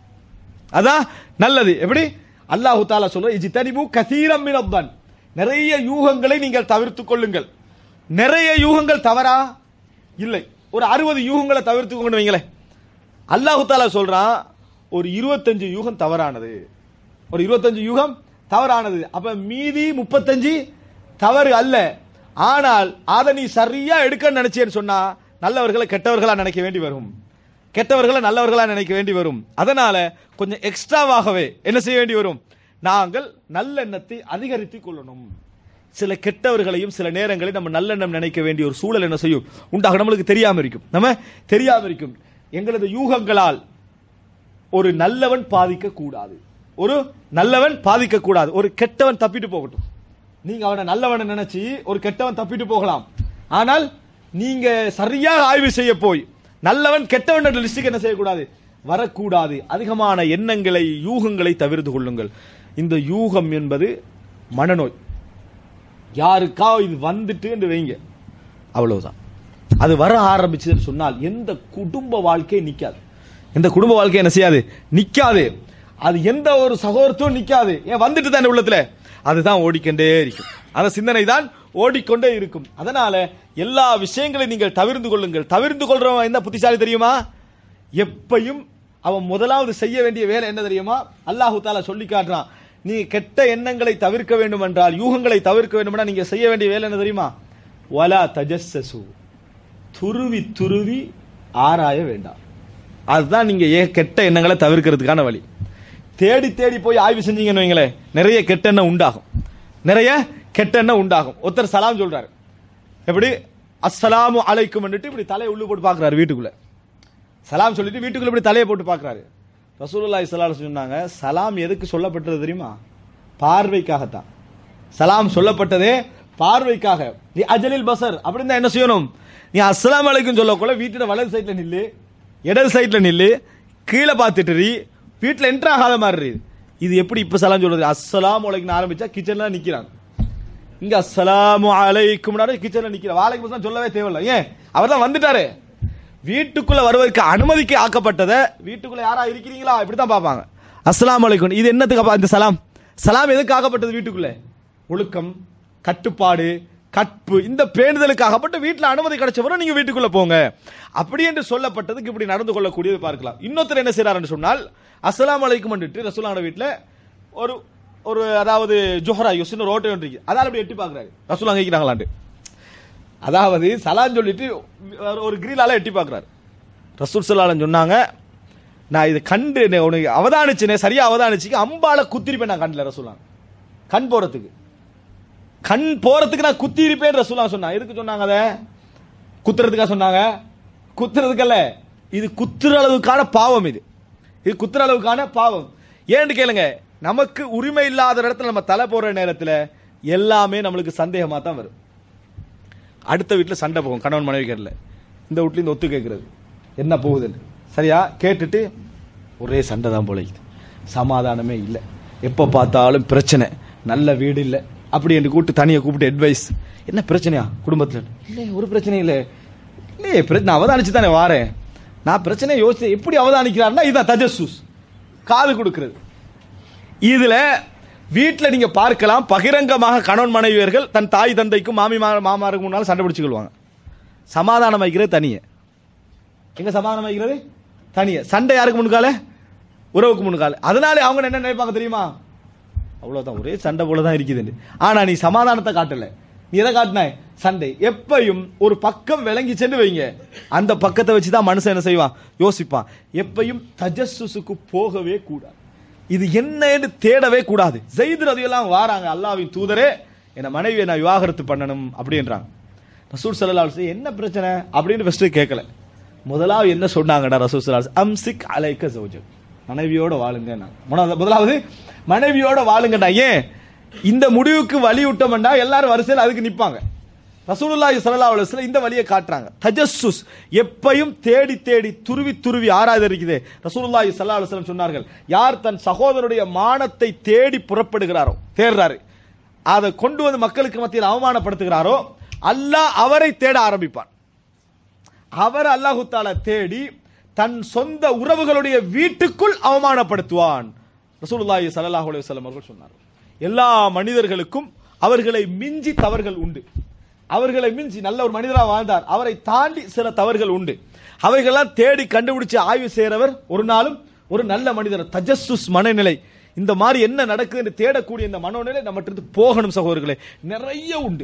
Speaker 2: அதான் நல்லது எப்படி அல்லாஹு தாலா சொல்ற இஜித்தனிபு கசீரம் மினப்பன் நிறைய யூகங்களை நீங்கள் தவிர்த்துக் கொள்ளுங்கள் நிறைய யூகங்கள் தவறா இல்லை ஒரு அறுபது யூகங்களை தவிர்த்து கொண்டு வைங்களேன் அல்லாஹு தாலா சொல்றான் ஒரு இருபத்தஞ்சு யூகம் தவறானது ஒரு இருபத்தஞ்சு யூகம் தவறானது அப்ப மீதி முப்பத்தஞ்சு தவறு அல்ல ஆனால் அதை நீ சரியா எடுக்க நினைச்சேன்னு சொன்னா நல்லவர்களை கெட்டவர்களா நினைக்க வேண்டி வரும் கெட்டவர்களை நல்லவர்களா நினைக்க வேண்டி வரும் அதனால கொஞ்சம் எக்ஸ்ட்ராவாகவே என்ன செய்ய வேண்டி வரும் நாங்கள் நல்லெண்ணத்தை அதிகரித்துக் கொள்ளணும் சில கெட்டவர்களையும் சில நேரங்களில் நம்ம நல்லெண்ணம் நினைக்க வேண்டிய ஒரு சூழல் என்ன செய்யும் உண்டாக நம்மளுக்கு தெரியாம இருக்கும் நம்ம தெரியாம இருக்கும் எங்களது யூகங்களால் ஒரு நல்லவன் பாதிக்க கூடாது ஒரு நல்லவன் பாதிக்க கூடாது ஒரு கெட்டவன் தப்பிட்டு போகட்டும் நீங்க அவனை நல்லவனை நினைச்சு ஒரு கெட்டவன் தப்பிட்டு போகலாம் ஆனால் நீங்க சரியாக ஆய்வு செய்ய போய் நல்லவன் கெட்டவன் லிஸ்டுக்கு என்ன செய்யக்கூடாது வரக்கூடாது அதிகமான எண்ணங்களை யூகங்களை தவிர்த்து கொள்ளுங்கள் இந்த யூகம் என்பது மனநோய் யாருக்கா இது வந்துட்டு என்று வைங்க அவ்வளவுதான் அது வர ஆரம்பிச்சதுன்னு சொன்னால் எந்த குடும்ப வாழ்க்கை நிக்காது எந்த குடும்ப வாழ்க்கை என்ன செய்யாது நிக்காது அது எந்த ஒரு சகோதரத்தும் நிக்காது ஏன் வந்துட்டு தான் உள்ளத்துல அதுதான் ஓடிக்கொண்டே இருக்கும் அந்த சிந்தனை தான் ஓடிக்கொண்டே இருக்கும் அதனால எல்லா விஷயங்களையும் நீங்கள் தவிர்ந்து கொள்ளுங்கள் தவிர்ந்து கொள்றவன் என்ன புத்திசாலி தெரியுமா எப்பையும் அவன் முதலாவது செய்ய வேண்டிய வேலை என்ன தெரியுமா அல்லாஹு தாலா சொல்லி காட்டுறான் நீ கெட்ட எண்ணங்களை தவிர்க்க வேண்டும் என்றால் யூகங்களை தவிர்க்க வேண்டும் நீங்க செய்ய வேண்டிய வேலை என்ன தெரியுமா வலா தஜஸ்ஸசு துருவி துருவி ஆராய வேண்டாம் அதுதான் நீங்க ஏ கெட்ட எண்ணங்களை தவிர்க்கிறதுக்கான வழி தேடி தேடி போய் ஆய்வு செஞ்சீங்கன்னு வைங்களேன் நிறைய கெட்ட எண்ணம் உண்டாகும் நிறைய கெட்ட எண்ணம் உண்டாகும் ஒருத்தர் சலாம் சொல்றாரு எப்படி அஸ்ஸலாமு அலைக்கும் இப்படி தலையை உள்ளு போட்டு பாக்குறாரு வீட்டுக்குள்ள சலாம் சொல்லிட்டு வீட்டுக்குள்ள இப்படி தலையை போட்டு பாக்குறாரு ரசூலுல்லாஹி ஸல்லல்லாஹு அலைஹி சொன்னாங்க சலாம் எதுக்கு சொல்லப்பட்டது தெரியுமா பார்வைக்காகத்தான் சலாம் சொல்லப்பட்டதே பார்வைக்காக நீ அஜலில் பசர் அப்படின்னு என்ன செய்யணும் நீ அஸ்ஸலாமு அலைக்கும் சொல்லக்குள்ள வீட்டோட வலது சைடுல நில்லு இடது சைடுல நில்லு கீழே பார்த்துட்டு இரு. வீட்டுல என்ட்ரு ஆகாத மாதிரி இரு. இது எப்படி இப்ப சலாம் சொல்றது அஸ்ஸலாமு அலைக்கும் ஆரம்பிச்சா கிச்சன்ல நிக்கிறாங்க இங்க அஸ்ஸலாமு அலைக்கும் கிச்சன்ல நிக்கிற வாழைக்கு பசங்க சொல்லவே தேவையில்லை ஏன் அவர் தான் வந்துட்டாரு வீட்டுக்குள்ள வருவதற்கு அனுமதிக்கு ஆக்கப்பட்டதை வீட்டுக்குள்ள யாரா இருக்கிறீங்களா இப்படித்தான் பார்ப்பாங்க அஸ்ஸலாமு அலைக்கும் இது என்னத்துக்கு அப்ப இந்த சலாம் சலாம் எதுக்கு ஆக்கப்பட்டது வீட்டுக்குள்ள ஒழுக்கம் கட்டுப்பாடு கற்பு இந்த பேணுதலுக்கு ஆகப்பட்ட வீட்டுல அனுமதி கிடைச்ச வரை நீங்க வீட்டுக்குள்ள போங்க அப்படி என்று சொல்லப்பட்டதுக்கு இப்படி நடந்து கொள்ளக்கூடியது பார்க்கலாம் இன்னொருத்தர் என்ன செய்யறாருன்னு சொன்னால் அஸ்ஸலாமு அலைக்கும் வந்துட்டு ரசூலான வீட்டுல ஒரு ஒரு அதாவது ஜோஹரா யோசின்னு ஒரு ஓட்டை ஒன்று இருக்கு அதால அப்படி எட்டி பாக்குறாரு ரசூலா கேட்கிறாங்களாண்டு அதாவது சலான் சொல்லிட்டு ஒரு- ஒரு கிரீலால எட்டி பார்க்கறாரு ரசூல் சலாலன் சொன்னாங்க நான் இதை கண்டு நே- உனக்கு அவதானிச்சுனே சரியா அவதானிச்சுக்கு அம்பால குத்திருப்பேன் நான் கண்ணில் ரசூலா கண் போறதுக்கு கண் போறதுக்கு நான் குத்திருப்பேன் ரசூலா சொன்னா எதுக்கு சொன்னாங்க அதை குத்துறதுக்கா சொன்னாங்க குத்துறதுக்கல்ல இது குத்துற அளவுக்கான பாவம் இது இது குத்துற அளவுக்கான பாவம் ஏன்னு கேளுங்க நமக்கு உரிமை இல்லாத இடத்துல நம்ம தலை போற நேரத்துல எல்லாமே நம்மளுக்கு சந்தேகமா தான் வரும் அடுத்த வீட்டில் சண்டை போகும் கணவன் மனைவி கேட்டல இந்த வீட்ல இந்த ஒத்து கேட்கறது என்ன போகுதுன்னு சரியா கேட்டுட்டு ஒரே சண்டை தான் போலைக்குது சமாதானமே இல்லை எப்போ பார்த்தாலும் பிரச்சனை நல்ல வீடு இல்லை அப்படி என்று கூப்பிட்டு தனியை கூப்பிட்டு அட்வைஸ் என்ன பிரச்சனையா குடும்பத்தில் இல்லை ஒரு பிரச்சனையும் இல்லை இல்லையே பிரச்சனை அவதானிச்சு தானே வாரேன் நான் பிரச்சனையை யோசிச்சு எப்படி அவதானிக்கிறாருன்னா இதுதான் தஜசூஸ் காது கொடுக்கிறது இதுல வீட்ல நீங்க பார்க்கலாம் பகிரங்கமாக கணவன் மனைவியர்கள் தன் தாய் தந்தைக்கும் மாமி மா- மாமாருக்கு முன்னால் சண்டை பிடிச்சுக்கொள்வாங்க சமாதானம் வைக்கிறது தனியே எங்க சமாதானம் வைக்கிறது தனியே சண்டை யாருக்கு முன்கால உறவுக்கு முன்கால அதனால அவங்க என்ன நினைப்பாங்க தெரியுமா அவ்வளவுதான் ஒரே சண்டை போல தான் இருக்குது ஆனா நீ சமாதானத்தை காட்டல நீ எதை காட்டினாய் சண்டை எப்பையும் ஒரு பக்கம் விளங்கி சென்று வைங்க அந்த பக்கத்தை வச்சு தான் மனுஷன் என்ன செய்வான் யோசிப்பான் எப்பையும் தஜஸ்ஸுக்கு போகவே கூடாது இது என்னன்னு தேடவே கூடாது ஜெயித் ரதியெல்லாம் வாராங்க அல்லாவின் தூதரே என் மனைவியை நான் விவாகரத்து பண்ணணும் அப்படின்றாங்க ரசூல் சல்லா என்ன பிரச்சனை அப்படின்னு ஃபர்ஸ்ட் கேட்கல முதலாவது என்ன சொன்னாங்கடா ரசூல் சல்லா அம்சிக் அலைக்க சௌஜக் மனைவியோட வாழுங்க மூணாவது முதலாவது மனைவியோட வாழுங்கடா ஏன் இந்த முடிவுக்கு வழி விட்டோம்டா எல்லாரும் வரிசையில் அதுக்கு நிப்பாங்க ரசூலுல்லாஹி ஸல்லல்லாஹு அலைஹி வஸல்லம் இந்த வழியை காட்டுறாங்க தஜஸ்ஸுஸ் எப்பையும் தேடி தேடி துருவி துருவி ஆராதரிக்குதே ரசூலுல்லாஹி ஸல்லல்லாஹு அலைஹி வஸல்லம் சொன்னார்கள் யார் தன் சகோதரருடைய மானத்தை தேடி புறப்படுகிறாரோ தேடுறாரு அதை கொண்டு வந்து மக்களுக்கு மத்தியில் அவமானப்படுத்துகிறாரோ அல்லாஹ் அவரை தேட ஆரம்பிப்பான் அவர் அல்லாஹு தாலா தேடி தன் சொந்த உறவுகளுடைய வீட்டுக்குள் அவமானப்படுத்துவான் ரசூலுல்லாஹி ஸல்லல்லாஹு அலைஹி வஸல்லம் அவர்கள் சொன்னார் எல்லா மனிதர்களுக்கும் அவர்களை மிஞ்சி தவறுகள் உண்டு அவர்களை மிஞ்சி நல்ல ஒரு மனிதராக வாழ்ந்தார் அவரை தாண்டி சில தவறுகள் உண்டு அவைகளெல்லாம் தேடி கண்டுபிடிச்சு ஆய்வு செய்கிறவர் ஒரு நாளும் ஒரு நல்ல மனிதர் தஜஸ்ஸுஸ் மனநிலை இந்த மாதிரி என்ன நடக்குதுன்னு தேடக்கூடிய இந்த மனோநிலை நம்மகிட்ட இருந்து போகணும் சகோதரர்களே நிறைய உண்டு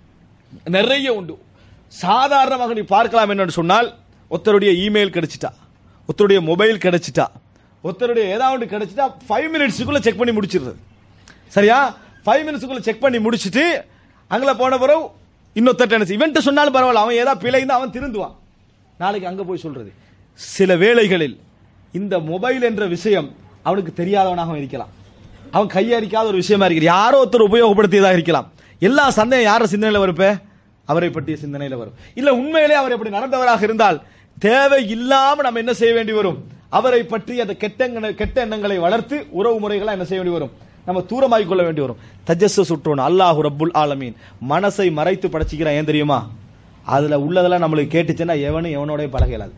Speaker 2: நிறைய உண்டு சாதாரணமாக நீ பார்க்கலாம் என்னன்னு சொன்னால் ஒருத்தருடைய இமெயில் கிடைச்சிட்டா ஒருத்தருடைய மொபைல் கிடைச்சிட்டா ஒருத்தருடைய ஏதாவது கிடைச்சிட்டா ஃபைவ் மினிட்ஸுக்குள்ள செக் பண்ணி முடிச்சிடுறது சரியா ஃபைவ் மினிட்ஸுக்குள்ள செக் பண்ணி முடிச்சிட்டு அங்கே போன பிறகு இன்னொருத்தட்ட என்ன இவன்ட்ட சொன்னாலும் பரவாயில்ல அவன் ஏதாவது பிழைந்து அவன் திருந்துவான் நாளைக்கு அங்க போய் சொல்றது சில வேளைகளில் இந்த மொபைல் என்ற விஷயம் அவனுக்கு தெரியாதவனாக இருக்கலாம் அவன் கையறிக்காத ஒரு விஷயமா இருக்கிற யாரோ ஒருத்தர் உபயோகப்படுத்தியதாக இருக்கலாம் எல்லா சந்தேகம் யார சிந்தனையில வருப்ப அவரை பற்றிய சிந்தனையில வரும் இல்ல உண்மையிலே அவர் எப்படி நடந்தவராக இருந்தால் தேவை இல்லாம நம்ம என்ன செய்ய வேண்டி வரும் அவரை பற்றி அந்த கெட்ட எண்ண- கெட்ட எண்ணங்களை வளர்த்து உறவு முறைகளை என்ன செய்ய வேண்டி வரும் நம்ம தூரமாகிக் கொள்ள வேண்டி வரும் தஜஸ் சுற்றோன் அல்லாஹு ரப்புல் ஆலமீன் மனசை மறைத்து படைச்சிக்கிறான் ஏன் தெரியுமா அதுல உள்ளதெல்லாம் நம்மளுக்கு கேட்டுச்சுன்னா எவனும் எவனோடய பழகலாது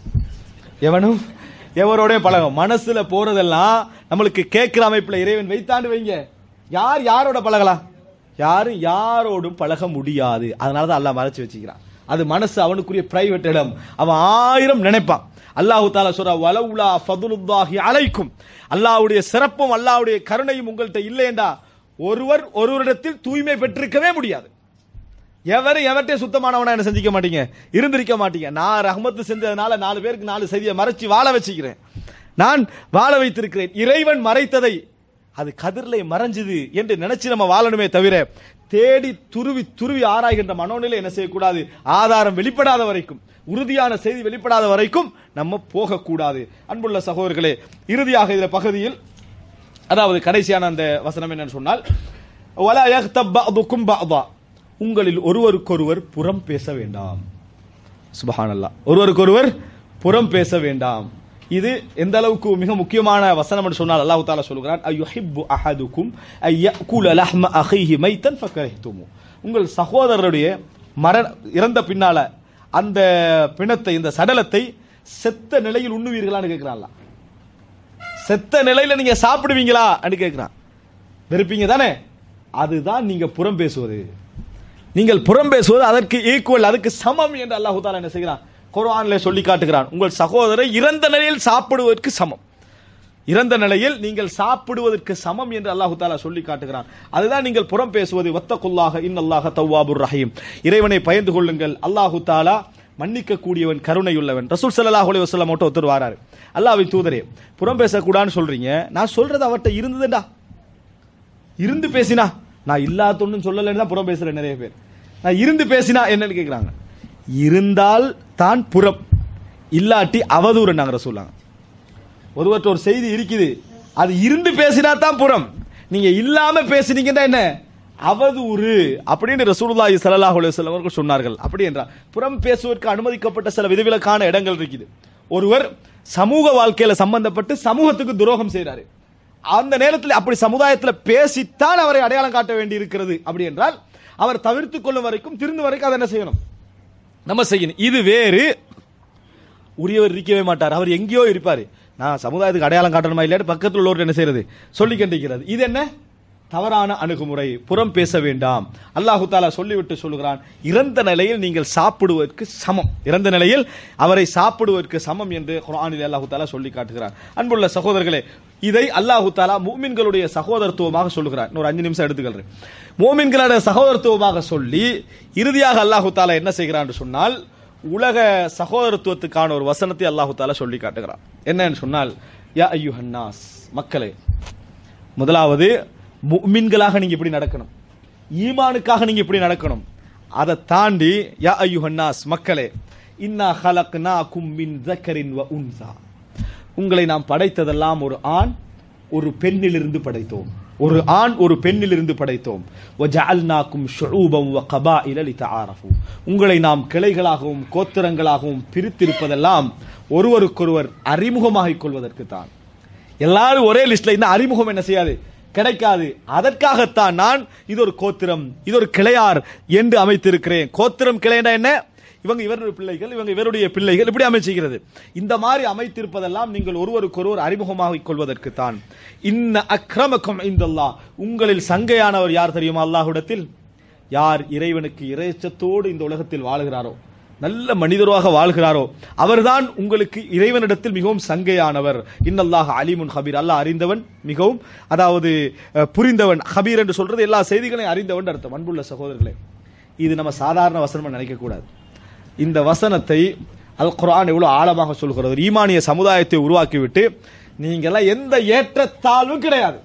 Speaker 2: எவனும் எவரோடய பழகும் மனசுல போறதெல்லாம் நம்மளுக்கு கேட்கிற அமைப்புல இறைவன் வைத்தாண்டு வைங்க யார் யாரோட பழகலாம் யாரும் யாரோடும் பழக முடியாது அதனால தான் அல்லாஹ் மறைச்சு வச்சுக்கிறான் அது மனசு அவனுக்குரிய பிரைவேட் இடம் அவன் ஆயிரம் நினைப்பான் அல்லாஹு தாலா சொல்றா வலவுலா ஃபதுலுல்லாஹி அலைக்கும் அல்லாஹ்வுடைய சிறப்பும் அல்லாஹ்வுடைய கருணையும் உங்கள்கிட்ட இல்லையேண்டா ஒருவர் ஒருவரிடத்தில் தூய்மை பெற்றிருக்கவே முடியாது எவரும் எவர்கிட்ட சுத்தமானவனா என்ன செஞ்சிக்க மாட்டீங்க இருந்திருக்க மாட்டீங்க நான் ரஹ்மத்து செஞ்சதுனால நாலு பேருக்கு நாலு செய்தியை மறைச்சு வாழ வச்சுக்கிறேன் நான் வாழ வைத்திருக்கிறேன் இறைவன் மறைத்ததை அது கதிரிலே மறைஞ்சுது என்று நினைச்சு நம்ம வாழணுமே தவிர தேடி துருவி துருவி ஆராய்கின்ற மனோநிலை என்ன செய்யக்கூடாது ஆதாரம் வெளிப்படாத வரைக்கும் உறுதியான செய்தி வெளிப்படாத வரைக்கும் நம்ம போகக்கூடாது அன்புள்ள சகோதரர்களே இறுதியாக இந்த பகுதியில் அதாவது கடைசியான அந்த வசனம் என்னன்னு சொன்னால் "வலா யக்தப் பஅதுக்கும் பஅதா." உங்களில் ஒருவருக்கொருவர் புறம் பேச வேண்டாம் சுபஹானல்லாஹ் ஒருவருக்கொருவர் புறம் பேச வேண்டாம் இது எந்த அளவுக்கு மிக முக்கியமான வசனம் என்று சொன்னால் அல்லாஹ் தாலா சொல்கிறான் அய்யுஹிப்பு அஹதுக்கும் அய்யகுல லஹ்ம அஹீஹி மைத்தன் ஃபக்கரிஹ்துமு உங்கள் சகோதரருடைய மர இறந்த பின்னால அந்த பிணத்தை இந்த சடலத்தை செத்த நிலையில் உண்ணுவீர்களான்னு கேட்கிறான்ல செத்த நிலையில நீங்க சாப்பிடுவீங்களா கேட்கிறான் வெறுப்பீங்க தானே அதுதான் நீங்க புறம் பேசுவது நீங்கள் புறம் பேசுவது அதற்கு ஈக்குவல் அதுக்கு சமம் என்று அல்லாஹு தாலா என்ன செய்கிறான் குர்ஆனிலே சொல்லி காட்டுகிறான் உங்கள் சகோதரர் இறந்த நிலையில் சாப்பிடுவதற்கு சமம் இறந்த நிலையில் நீங்கள் சாப்பிடுவதற்கு சமம் என்று அல்லாஹு தாலா சொல்லி காட்டுகிறான் அதுதான் நீங்கள் புறம் பேசுவது வத்தகுல்லாக இன்னல்லாஹ தவ்வாபுர் ரஹீம் இறைவனை பயந்து கொள்ளுங்கள் அல்லாஹு தாலா மன்னிக்க கூடியவன் கருணையுள்ளவன் ரசூல் ஸல்லல்லாஹு அலைஹி வஸல்லம் மட்டும் ஒருத்தர் வாராரு அல்லாஹ்வின் தூதரே புறம் பேசக்கூடாதுன்னு சொல்றீங்க நான் சொல்றது அவர்ட்ட இருந்ததுடா இருந்து பேசினா நான் இல்லாதொன்னு சொல்லலைன்னு தான் புறம் பேசுறேன் நிறைய பேர் நான் இருந்து பேசினா என்னன்னு கேக்குறாங்க இருந்தால் தான் புறம் இல்லாட்டி அவதூறு நாங்க சொல்லாங்க ஒருவற்ற ஒரு செய்தி இருக்குது அது இருந்து பேசினா தான் புறம் நீங்க இல்லாம பேசினீங்கன்னா என்ன அவதூறு அப்படின்னு ரசூலுல்லாஹி ஸல்லல்லாஹு அலைஹி வஸல்லம் அவர்கள் சொன்னார்கள் அப்படி என்றால் புறம் பேசுவதற்கு அனுமதிக்கப்பட்ட சில விதிவிலக்கான இடங்கள் இருக்குது ஒருவர் சமூக வாழ்க்கையில சம்பந்தப்பட்டு சமூகத்துக்கு துரோகம் செய்றாரு அந்த நேரத்தில் அப்படி சமுதாயத்தில் பேசித்தான் அவரை அடையாளம் காட்ட வேண்டி இருக்கிறது அப்படி என்றால் அவர் தவிர்த்துக் கொள்ளும் வரைக்கும் திருந்து வரைக்கும் அதை என்ன செய்யணும் நம்ம செய்யணும் இது வேறு உரியவர் இருக்கவே மாட்டார் அவர் எங்கேயோ இருப்பாரு நான் சமுதாயத்துக்கு அடையாளம் காட்டணுமா இல்லையா பக்கத்தில் உள்ளவர் என்ன செய்யறது சொல்லி கண்டிக்கிறது இது என்ன தவறான அணுகுமுறை புறம் பேச வேண்டாம் அல்லாஹு தாலா சொல்லிவிட்டு சொல்லுகிறான் இறந்த நிலையில் நீங்கள் சாப்பிடுவதற்கு சமம் இறந்த நிலையில் அவரை சாப்பிடுவதற்கு சமம் என்று குர்ஆனில் அல்லாஹு தாலா சொல்லி காட்டுகிறான் அன்புள்ள சகோதரர்களே இதை அல்லாஹு தாலா மூமின்களுடைய சகோதரத்துவமாக சொல்லுகிறார் இன்னொரு அஞ்சு நிமிஷம் எடுத்துக்கிறேன் மூமின்களுடைய சகோதரத்துவமாக சொல்லி இறுதியாக அல்லாஹு தாலா என்ன செய்கிறான் என்று சொன்னால் உலக சகோதரத்துவத்துக்கான ஒரு வசனத்தை அல்லாஹு தாலா சொல்லி காட்டுகிறான் என்னன்னு சொன்னால் யா ஐயுஹன்னாஸ் மக்களே முதலாவது முஃமின்களாக நீங்க இப்படி நடக்கணும் ஈமானுக்காக நீங்க இப்படி நடக்கணும் அதை தாண்டி யா ஐயுஹன்னாஸ் மக்களே இன்னா ஹலக்னாகும் மின் ذكرٍ وأنثى உங்களை நாம் படைத்ததெல்லாம் ஒரு ஆண் ஒரு பெண்ணிலிருந்து படைத்தோம் ஒரு ஆண் ஒரு பெண்ணிலிருந்து படைத்தோம் வஜஅல்நாக்கும் ஷுஊபம் வ கபாயில லிதஆரஃபு உங்களை நாம் கிளைகளாகவும் கோத்திரங்களாகவும் பிரித்திருப்பதெல்லாம் ஒருவருக்கொருவர் அறிமுகமாகிக் கொள்வதற்கு தான் எல்லாரும் ஒரே லிஸ்ட்ல இந்த அறிமுகம் என்ன செய்யாது கிடைக்காது அதற்காகத்தான் நான் இது ஒரு கோத்திரம் இது ஒரு கிளையார் என்று அமைத்திருக்கிறேன் கோத்திரம் கிளைனா என்ன இவங்க இவருடைய பிள்ளைகள் இவங்க இவருடைய பிள்ளைகள் இப்படி அமைச்சுகிறது இந்த மாதிரி அமைத்திருப்பதெல்லாம் நீங்கள் ஒருவருக்கொருவர் அறிமுகமாகிக் கொள்வதற்கு தான் இன்ன அக்ரமக்கும் இந்தல்லா உங்களில் சங்கையானவர் யார் தெரியுமா அல்லாஹ்விடத்தில் யார் இறைவனுக்கு இறைச்சத்தோடு இந்த உலகத்தில் வாழுகிறாரோ நல்ல மனிதராக வாழ்கிறாரோ அவர்தான் உங்களுக்கு இறைவனிடத்தில் மிகவும் சங்கையானவர் இன்னல்லாஹ் அலிமுன் ஹபீர் அல்லாஹ் அறிந்தவன் மிகவும் அதாவது அஹ், புரிந்தவன் ஹபீர் என்று சொல்றது எல்லா செய்திகளையும் அறிந்தவன் அர்த்தம் அன்புள்ள சகோதரர்களே இது நம்ம சாதாரண வசனமா நினைக்க கூடாது இந்த வசனத்தை அல் குர்ஆன் எவ்வளவு ஆழமாக சொல்கிறது ஒரு ஈமானிய சமுதாயத்தை உருவாக்கிவிட்டு நீங்கெல்லாம் எந்த ஏற்றத்தாழ்வும் கிடையாது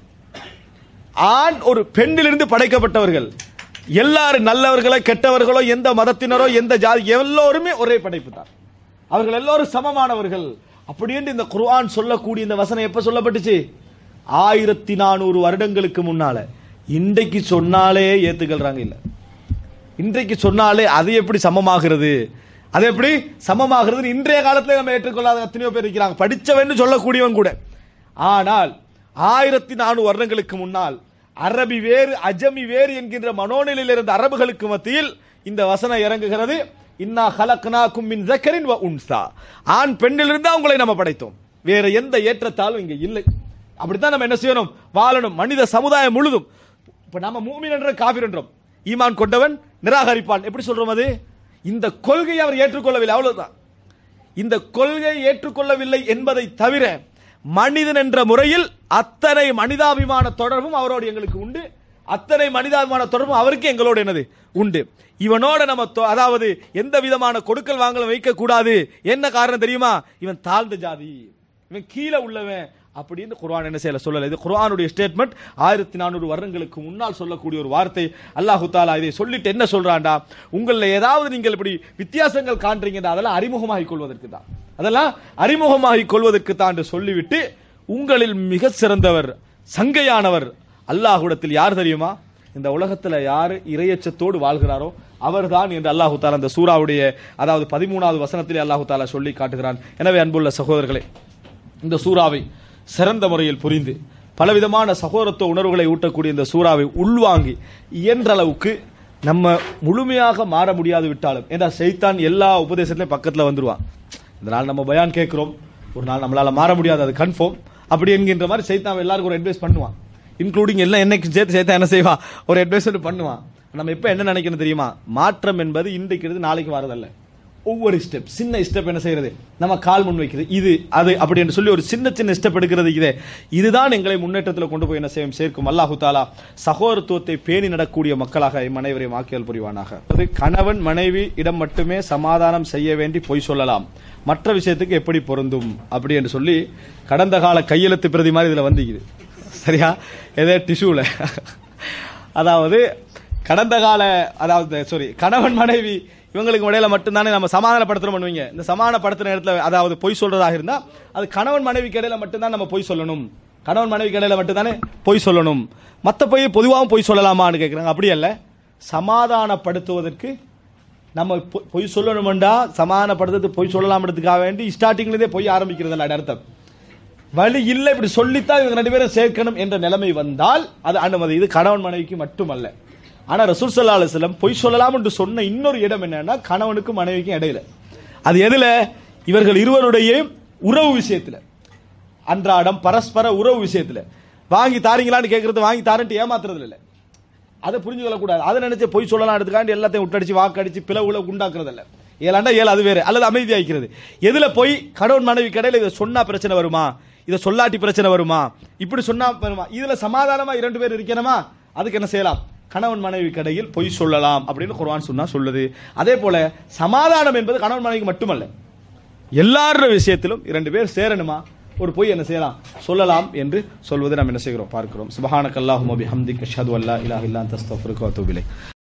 Speaker 2: ஆண் ஒரு பெண்ணிலிருந்து படைக்கப்பட்டவர்கள் எல்லாரும் நல்லவர்களோ கெட்டவர்களோ எந்த மதத்தினரோ எந்த ஜாதி எல்லோருமே ஒரே படைப்பு தான் அவர்கள் எல்லோரும் சமமானவர்கள் அப்படின்னு இந்த குர்ஆன் சொல்லக்கூடிய இந்த வசனம் எப்ப சொல்லப்பட்டுச்சு ஆயிரத்தி நானூறு வருடங்களுக்கு முன்னால இன்றைக்கு சொன்னாலே ஏத்துக்கல்றாங்க இல்ல இன்றைக்கு சொன்னாலே அது எப்படி சமமாகிறது அது எப்படி சமமாகிறது இன்றைய காலத்துல நம்ம ஏற்றுக்கொள்ளாத எத்தனையோ பேர் இருக்கிறாங்க படிச்சவன் சொல்லக்கூடியவன் கூட ஆனால் ஆயிரத்தி நானூறு வருடங்களுக்கு முன்னால் அரபி வேறு அஜமி வேறு என்கின்ற மனோநிலையில் இருந்த அரபுகளுக்கு மத்தியில் இந்த வசனம் இறங்குகிறது இன்னா ஹலக்னாக்கும் மின் ஜக்கரின் வ உன்சா ஆண் பெண்ணிலிருந்து உங்களை நம்ம படைத்தோம் வேற எந்த ஏற்றத்தாலும் இங்க இல்லை அப்படித்தான் நம்ம என்ன செய்யணும் வாழணும் மனித சமுதாயம் முழுதும் இப்ப நம்ம மூமின் என்ற காபிர் என்றோம் ஈமான் கொண்டவன் நிராகரிப்பான் எப்படி சொல்றோம் அது இந்த கொள்கையை அவர் ஏற்றுக்கொள்ளவில்லை அவ்வளவுதான் இந்த கொள்கை ஏற்றுக்கொள்ளவில்லை என்பதை தவிர மனிதன் என்ற முறையில் அத்தனை மனிதாபிமான தொடர்பும் அவரோடு எங்களுக்கு உண்டு அத்தனை மனிதாபிமான தொடர்பும் அவருக்கு எங்களோடு என்னது உண்டு இவனோட நம்ம தொ- அதாவது எந்த விதமான கொடுக்கல் வாங்கலும் வைக்க கூடாது என்ன காரணம் தெரியுமா இவன் தாழ்ந்த ஜாதி இவன் கீழே உள்ளவன் அப்படின்னு குர்ஆன் என்ன செய்யல சொல்லல இது குர்ஆனுடைய ஸ்டேட்மெண்ட் ஆயிரத்தி நானூறு வருடங்களுக்கு முன்னால் சொல்லக்கூடிய ஒரு வார்த்தை அல்லாஹு தாலா இதை சொல்லிட்டு என்ன சொல்றான்டா உங்கள ஏதாவது நீங்கள் இப்படி வித்தியாசங்கள் காண்றீங்க அதெல்லாம் அறிமுகமாகிக் கொள்வதற்கு தான் அதெல்லாம் அறிமுகமாகிக் கொள்வதற்கு தான் என்று சொல்லிவிட்டு உங்களில் மிக சிறந்தவர் சங்கையானவர் அல்லாஹ்விடத்தில் யார் தெரியுமா இந்த உலகத்துல யாரு இரையச்சத்தோடு வாழ்கிறாரோ அவர்தான் என்று அல்லாஹு தாலா அந்த சூராவுடைய அதாவது பதிமூணாவது வசனத்திலே அல்லாஹு தாலா சொல்லி காட்டுகிறான் எனவே அன்புள்ள சகோதரர்களே இந்த சூறாவை சிறந்த முறையில் புரிந்து பலவிதமான சகோதரத்துவ உணர்வுகளை ஊட்டக்கூடிய இந்த சூறாவை உள்வாங்கி இயன்ற அளவுக்கு நம்ம முழுமையாக மாற முடியாது விட்டாலும் ஏன்னா சைத்தான் எல்லா உபதேசத்திலையும் பக்கத்துல வந்துருவான் இந்த நாள் நம்ம பயான் கேட்கிறோம் ஒரு நாள் நம்மளால மாற முடியாது அது கன்ஃபார்ம் அப்படி என்கின்ற மாதிரி சைத்தான் எல்லாருக்கும் ஒரு அட்வைஸ் பண்ணுவான் இன்க்ளூடிங் எல்லாம் என்னைக்கு சேர்த்து சேர்த்தா என்ன செய்வான் ஒரு அட்வைஸ் பண்ணுவான் நம்ம இப்ப என்ன நினைக்கணும் தெரியுமா மாற்றம் என்பது இன்றைக்கு இருந்து நாளைக்கு வரதல்ல ஒவ்வொரு ஸ்டெப் சின்ன ஸ்டெப் என்ன செய்யறது நம்ம கால் முன் வைக்கிறது இது அது அப்படி என்று சொல்லி ஒரு சின்ன சின்ன ஸ்டெப் எடுக்கிறது இதே இதுதான் எங்களை முன்னேற்றத்தில் கொண்டு போய் என்ன செய்யும் சேர்க்கும் அல்லாஹு தாலா சகோதரத்துவத்தை பேணி நடக்கூடிய மக்களாக எம் அனைவரையும் ஆக்கியல் புரிவானாக அது கணவன் மனைவி இடம் மட்டுமே சமாதானம் செய்ய வேண்டி பொய் சொல்லலாம் மற்ற விஷயத்துக்கு எப்படி பொருந்தும் அப்படி என்று சொல்லி கடந்த கால கையெழுத்து பிரதி மாதிரி இதுல வந்திக்குது சரியா ஏதோ டிஷ்யூல அதாவது கடந்த கால அதாவது சாரி கணவன் மனைவி இவங்களுக்கு இடையில மட்டும்தானே நம்ம சமாதானப்படுத்துறோம் பண்ணுவீங்க இந்த சமாதானப்படுத்துற இடத்துல அதாவது பொய் சொல்றதாக இருந்தா அது கணவன் மனைவிக்கு இடையில மட்டும்தான் நம்ம பொய் சொல்லணும் கணவன் மனைவிக்கு இடையில மட்டும்தானே பொய் சொல்லணும் மத்த பொய் பொதுவாகவும் பொய் சொல்லலாமான்னு கேட்குறாங்க அப்படி அல்ல சமாதானப்படுத்துவதற்கு நம்ம பொ- பொய் சொல்லணும்டா சமாதானப்படுத்துறது பொய் சொல்லலாம்ன்றதுக்காக வேண்டி ஸ்டார்டிங்ல இருந்தே பொய் ஆரம்பிக்கிறது அல்ல அர்த்தம் வழி இல்லை இப்படி சொல்லித்தான் இவங்க ரெண்டு பேரும் சேர்க்கணும் என்ற நிலைமை வந்தால் அது அனுமதி இது கணவன் மனைவிக்கு மட்டுமல்ல ஆனா ரசூல் ஸல்லல்லாஹு அலைஹி வஸல்லம் பொய் சொல்லலாம் என்று சொன்ன இன்னொரு இடம் என்னன்னா கணவனுக்கும் மனைவிக்கும் இடையில அது எதுல இவர்கள் இருவருடைய உறவு விஷயத்துல அன்றாடம் பரஸ்பர உறவு விஷயத்துல வாங்கி தாரீங்களான்னு கேட்கறது வாங்கி தாரன்ட்டு ஏமாத்துறது இல்ல அதை புரிஞ்சு கொள்ளக்கூடாது அதை நினைச்சு பொய் சொல்லலாம் எடுத்துக்காண்டி எல்லாத்தையும் விட்டடிச்சு வாக்கடிச்சு பிளவுல உண்டாக்குறது இல்ல ஏழாண்டா ஏழு அது வேற அல்லது அமைதியாக்கிறது எதுல போய் கணவன் மனைவி கடையில இதை சொன்னா பிரச்சனை வருமா இதை சொல்லாட்டி பிரச்சனை வருமா இப்படி சொன்னா வருமா இதுல சமாதானமா இரண்டு பேர் இருக்கணுமா அதுக்கு என்ன செய்யலாம் கணவன் மனைவி கடையில் பொய் சொல்லலாம் அப்படின்னு குர்ஆன் சொன்னா சொல்லுது அதே போல சமாதானம் என்பது கணவன் மனைவிக்கு மட்டுமல்ல எல்லார விஷயத்திலும் இரண்டு பேர் சேரணுமா ஒரு பொய் என்ன செய்யலாம் சொல்லலாம் என்று சொல்வதை நாம் என்ன செய்கிறோம் பார்க்கிறோம் சுபஹானக்கல்லாஹும் அபிஹம்திக் அஷ்ஹது அல்லா இலாஹ இல்லா அன்த அஸ்தக்ஃபிருக்க வ அத்தூபு இலைக்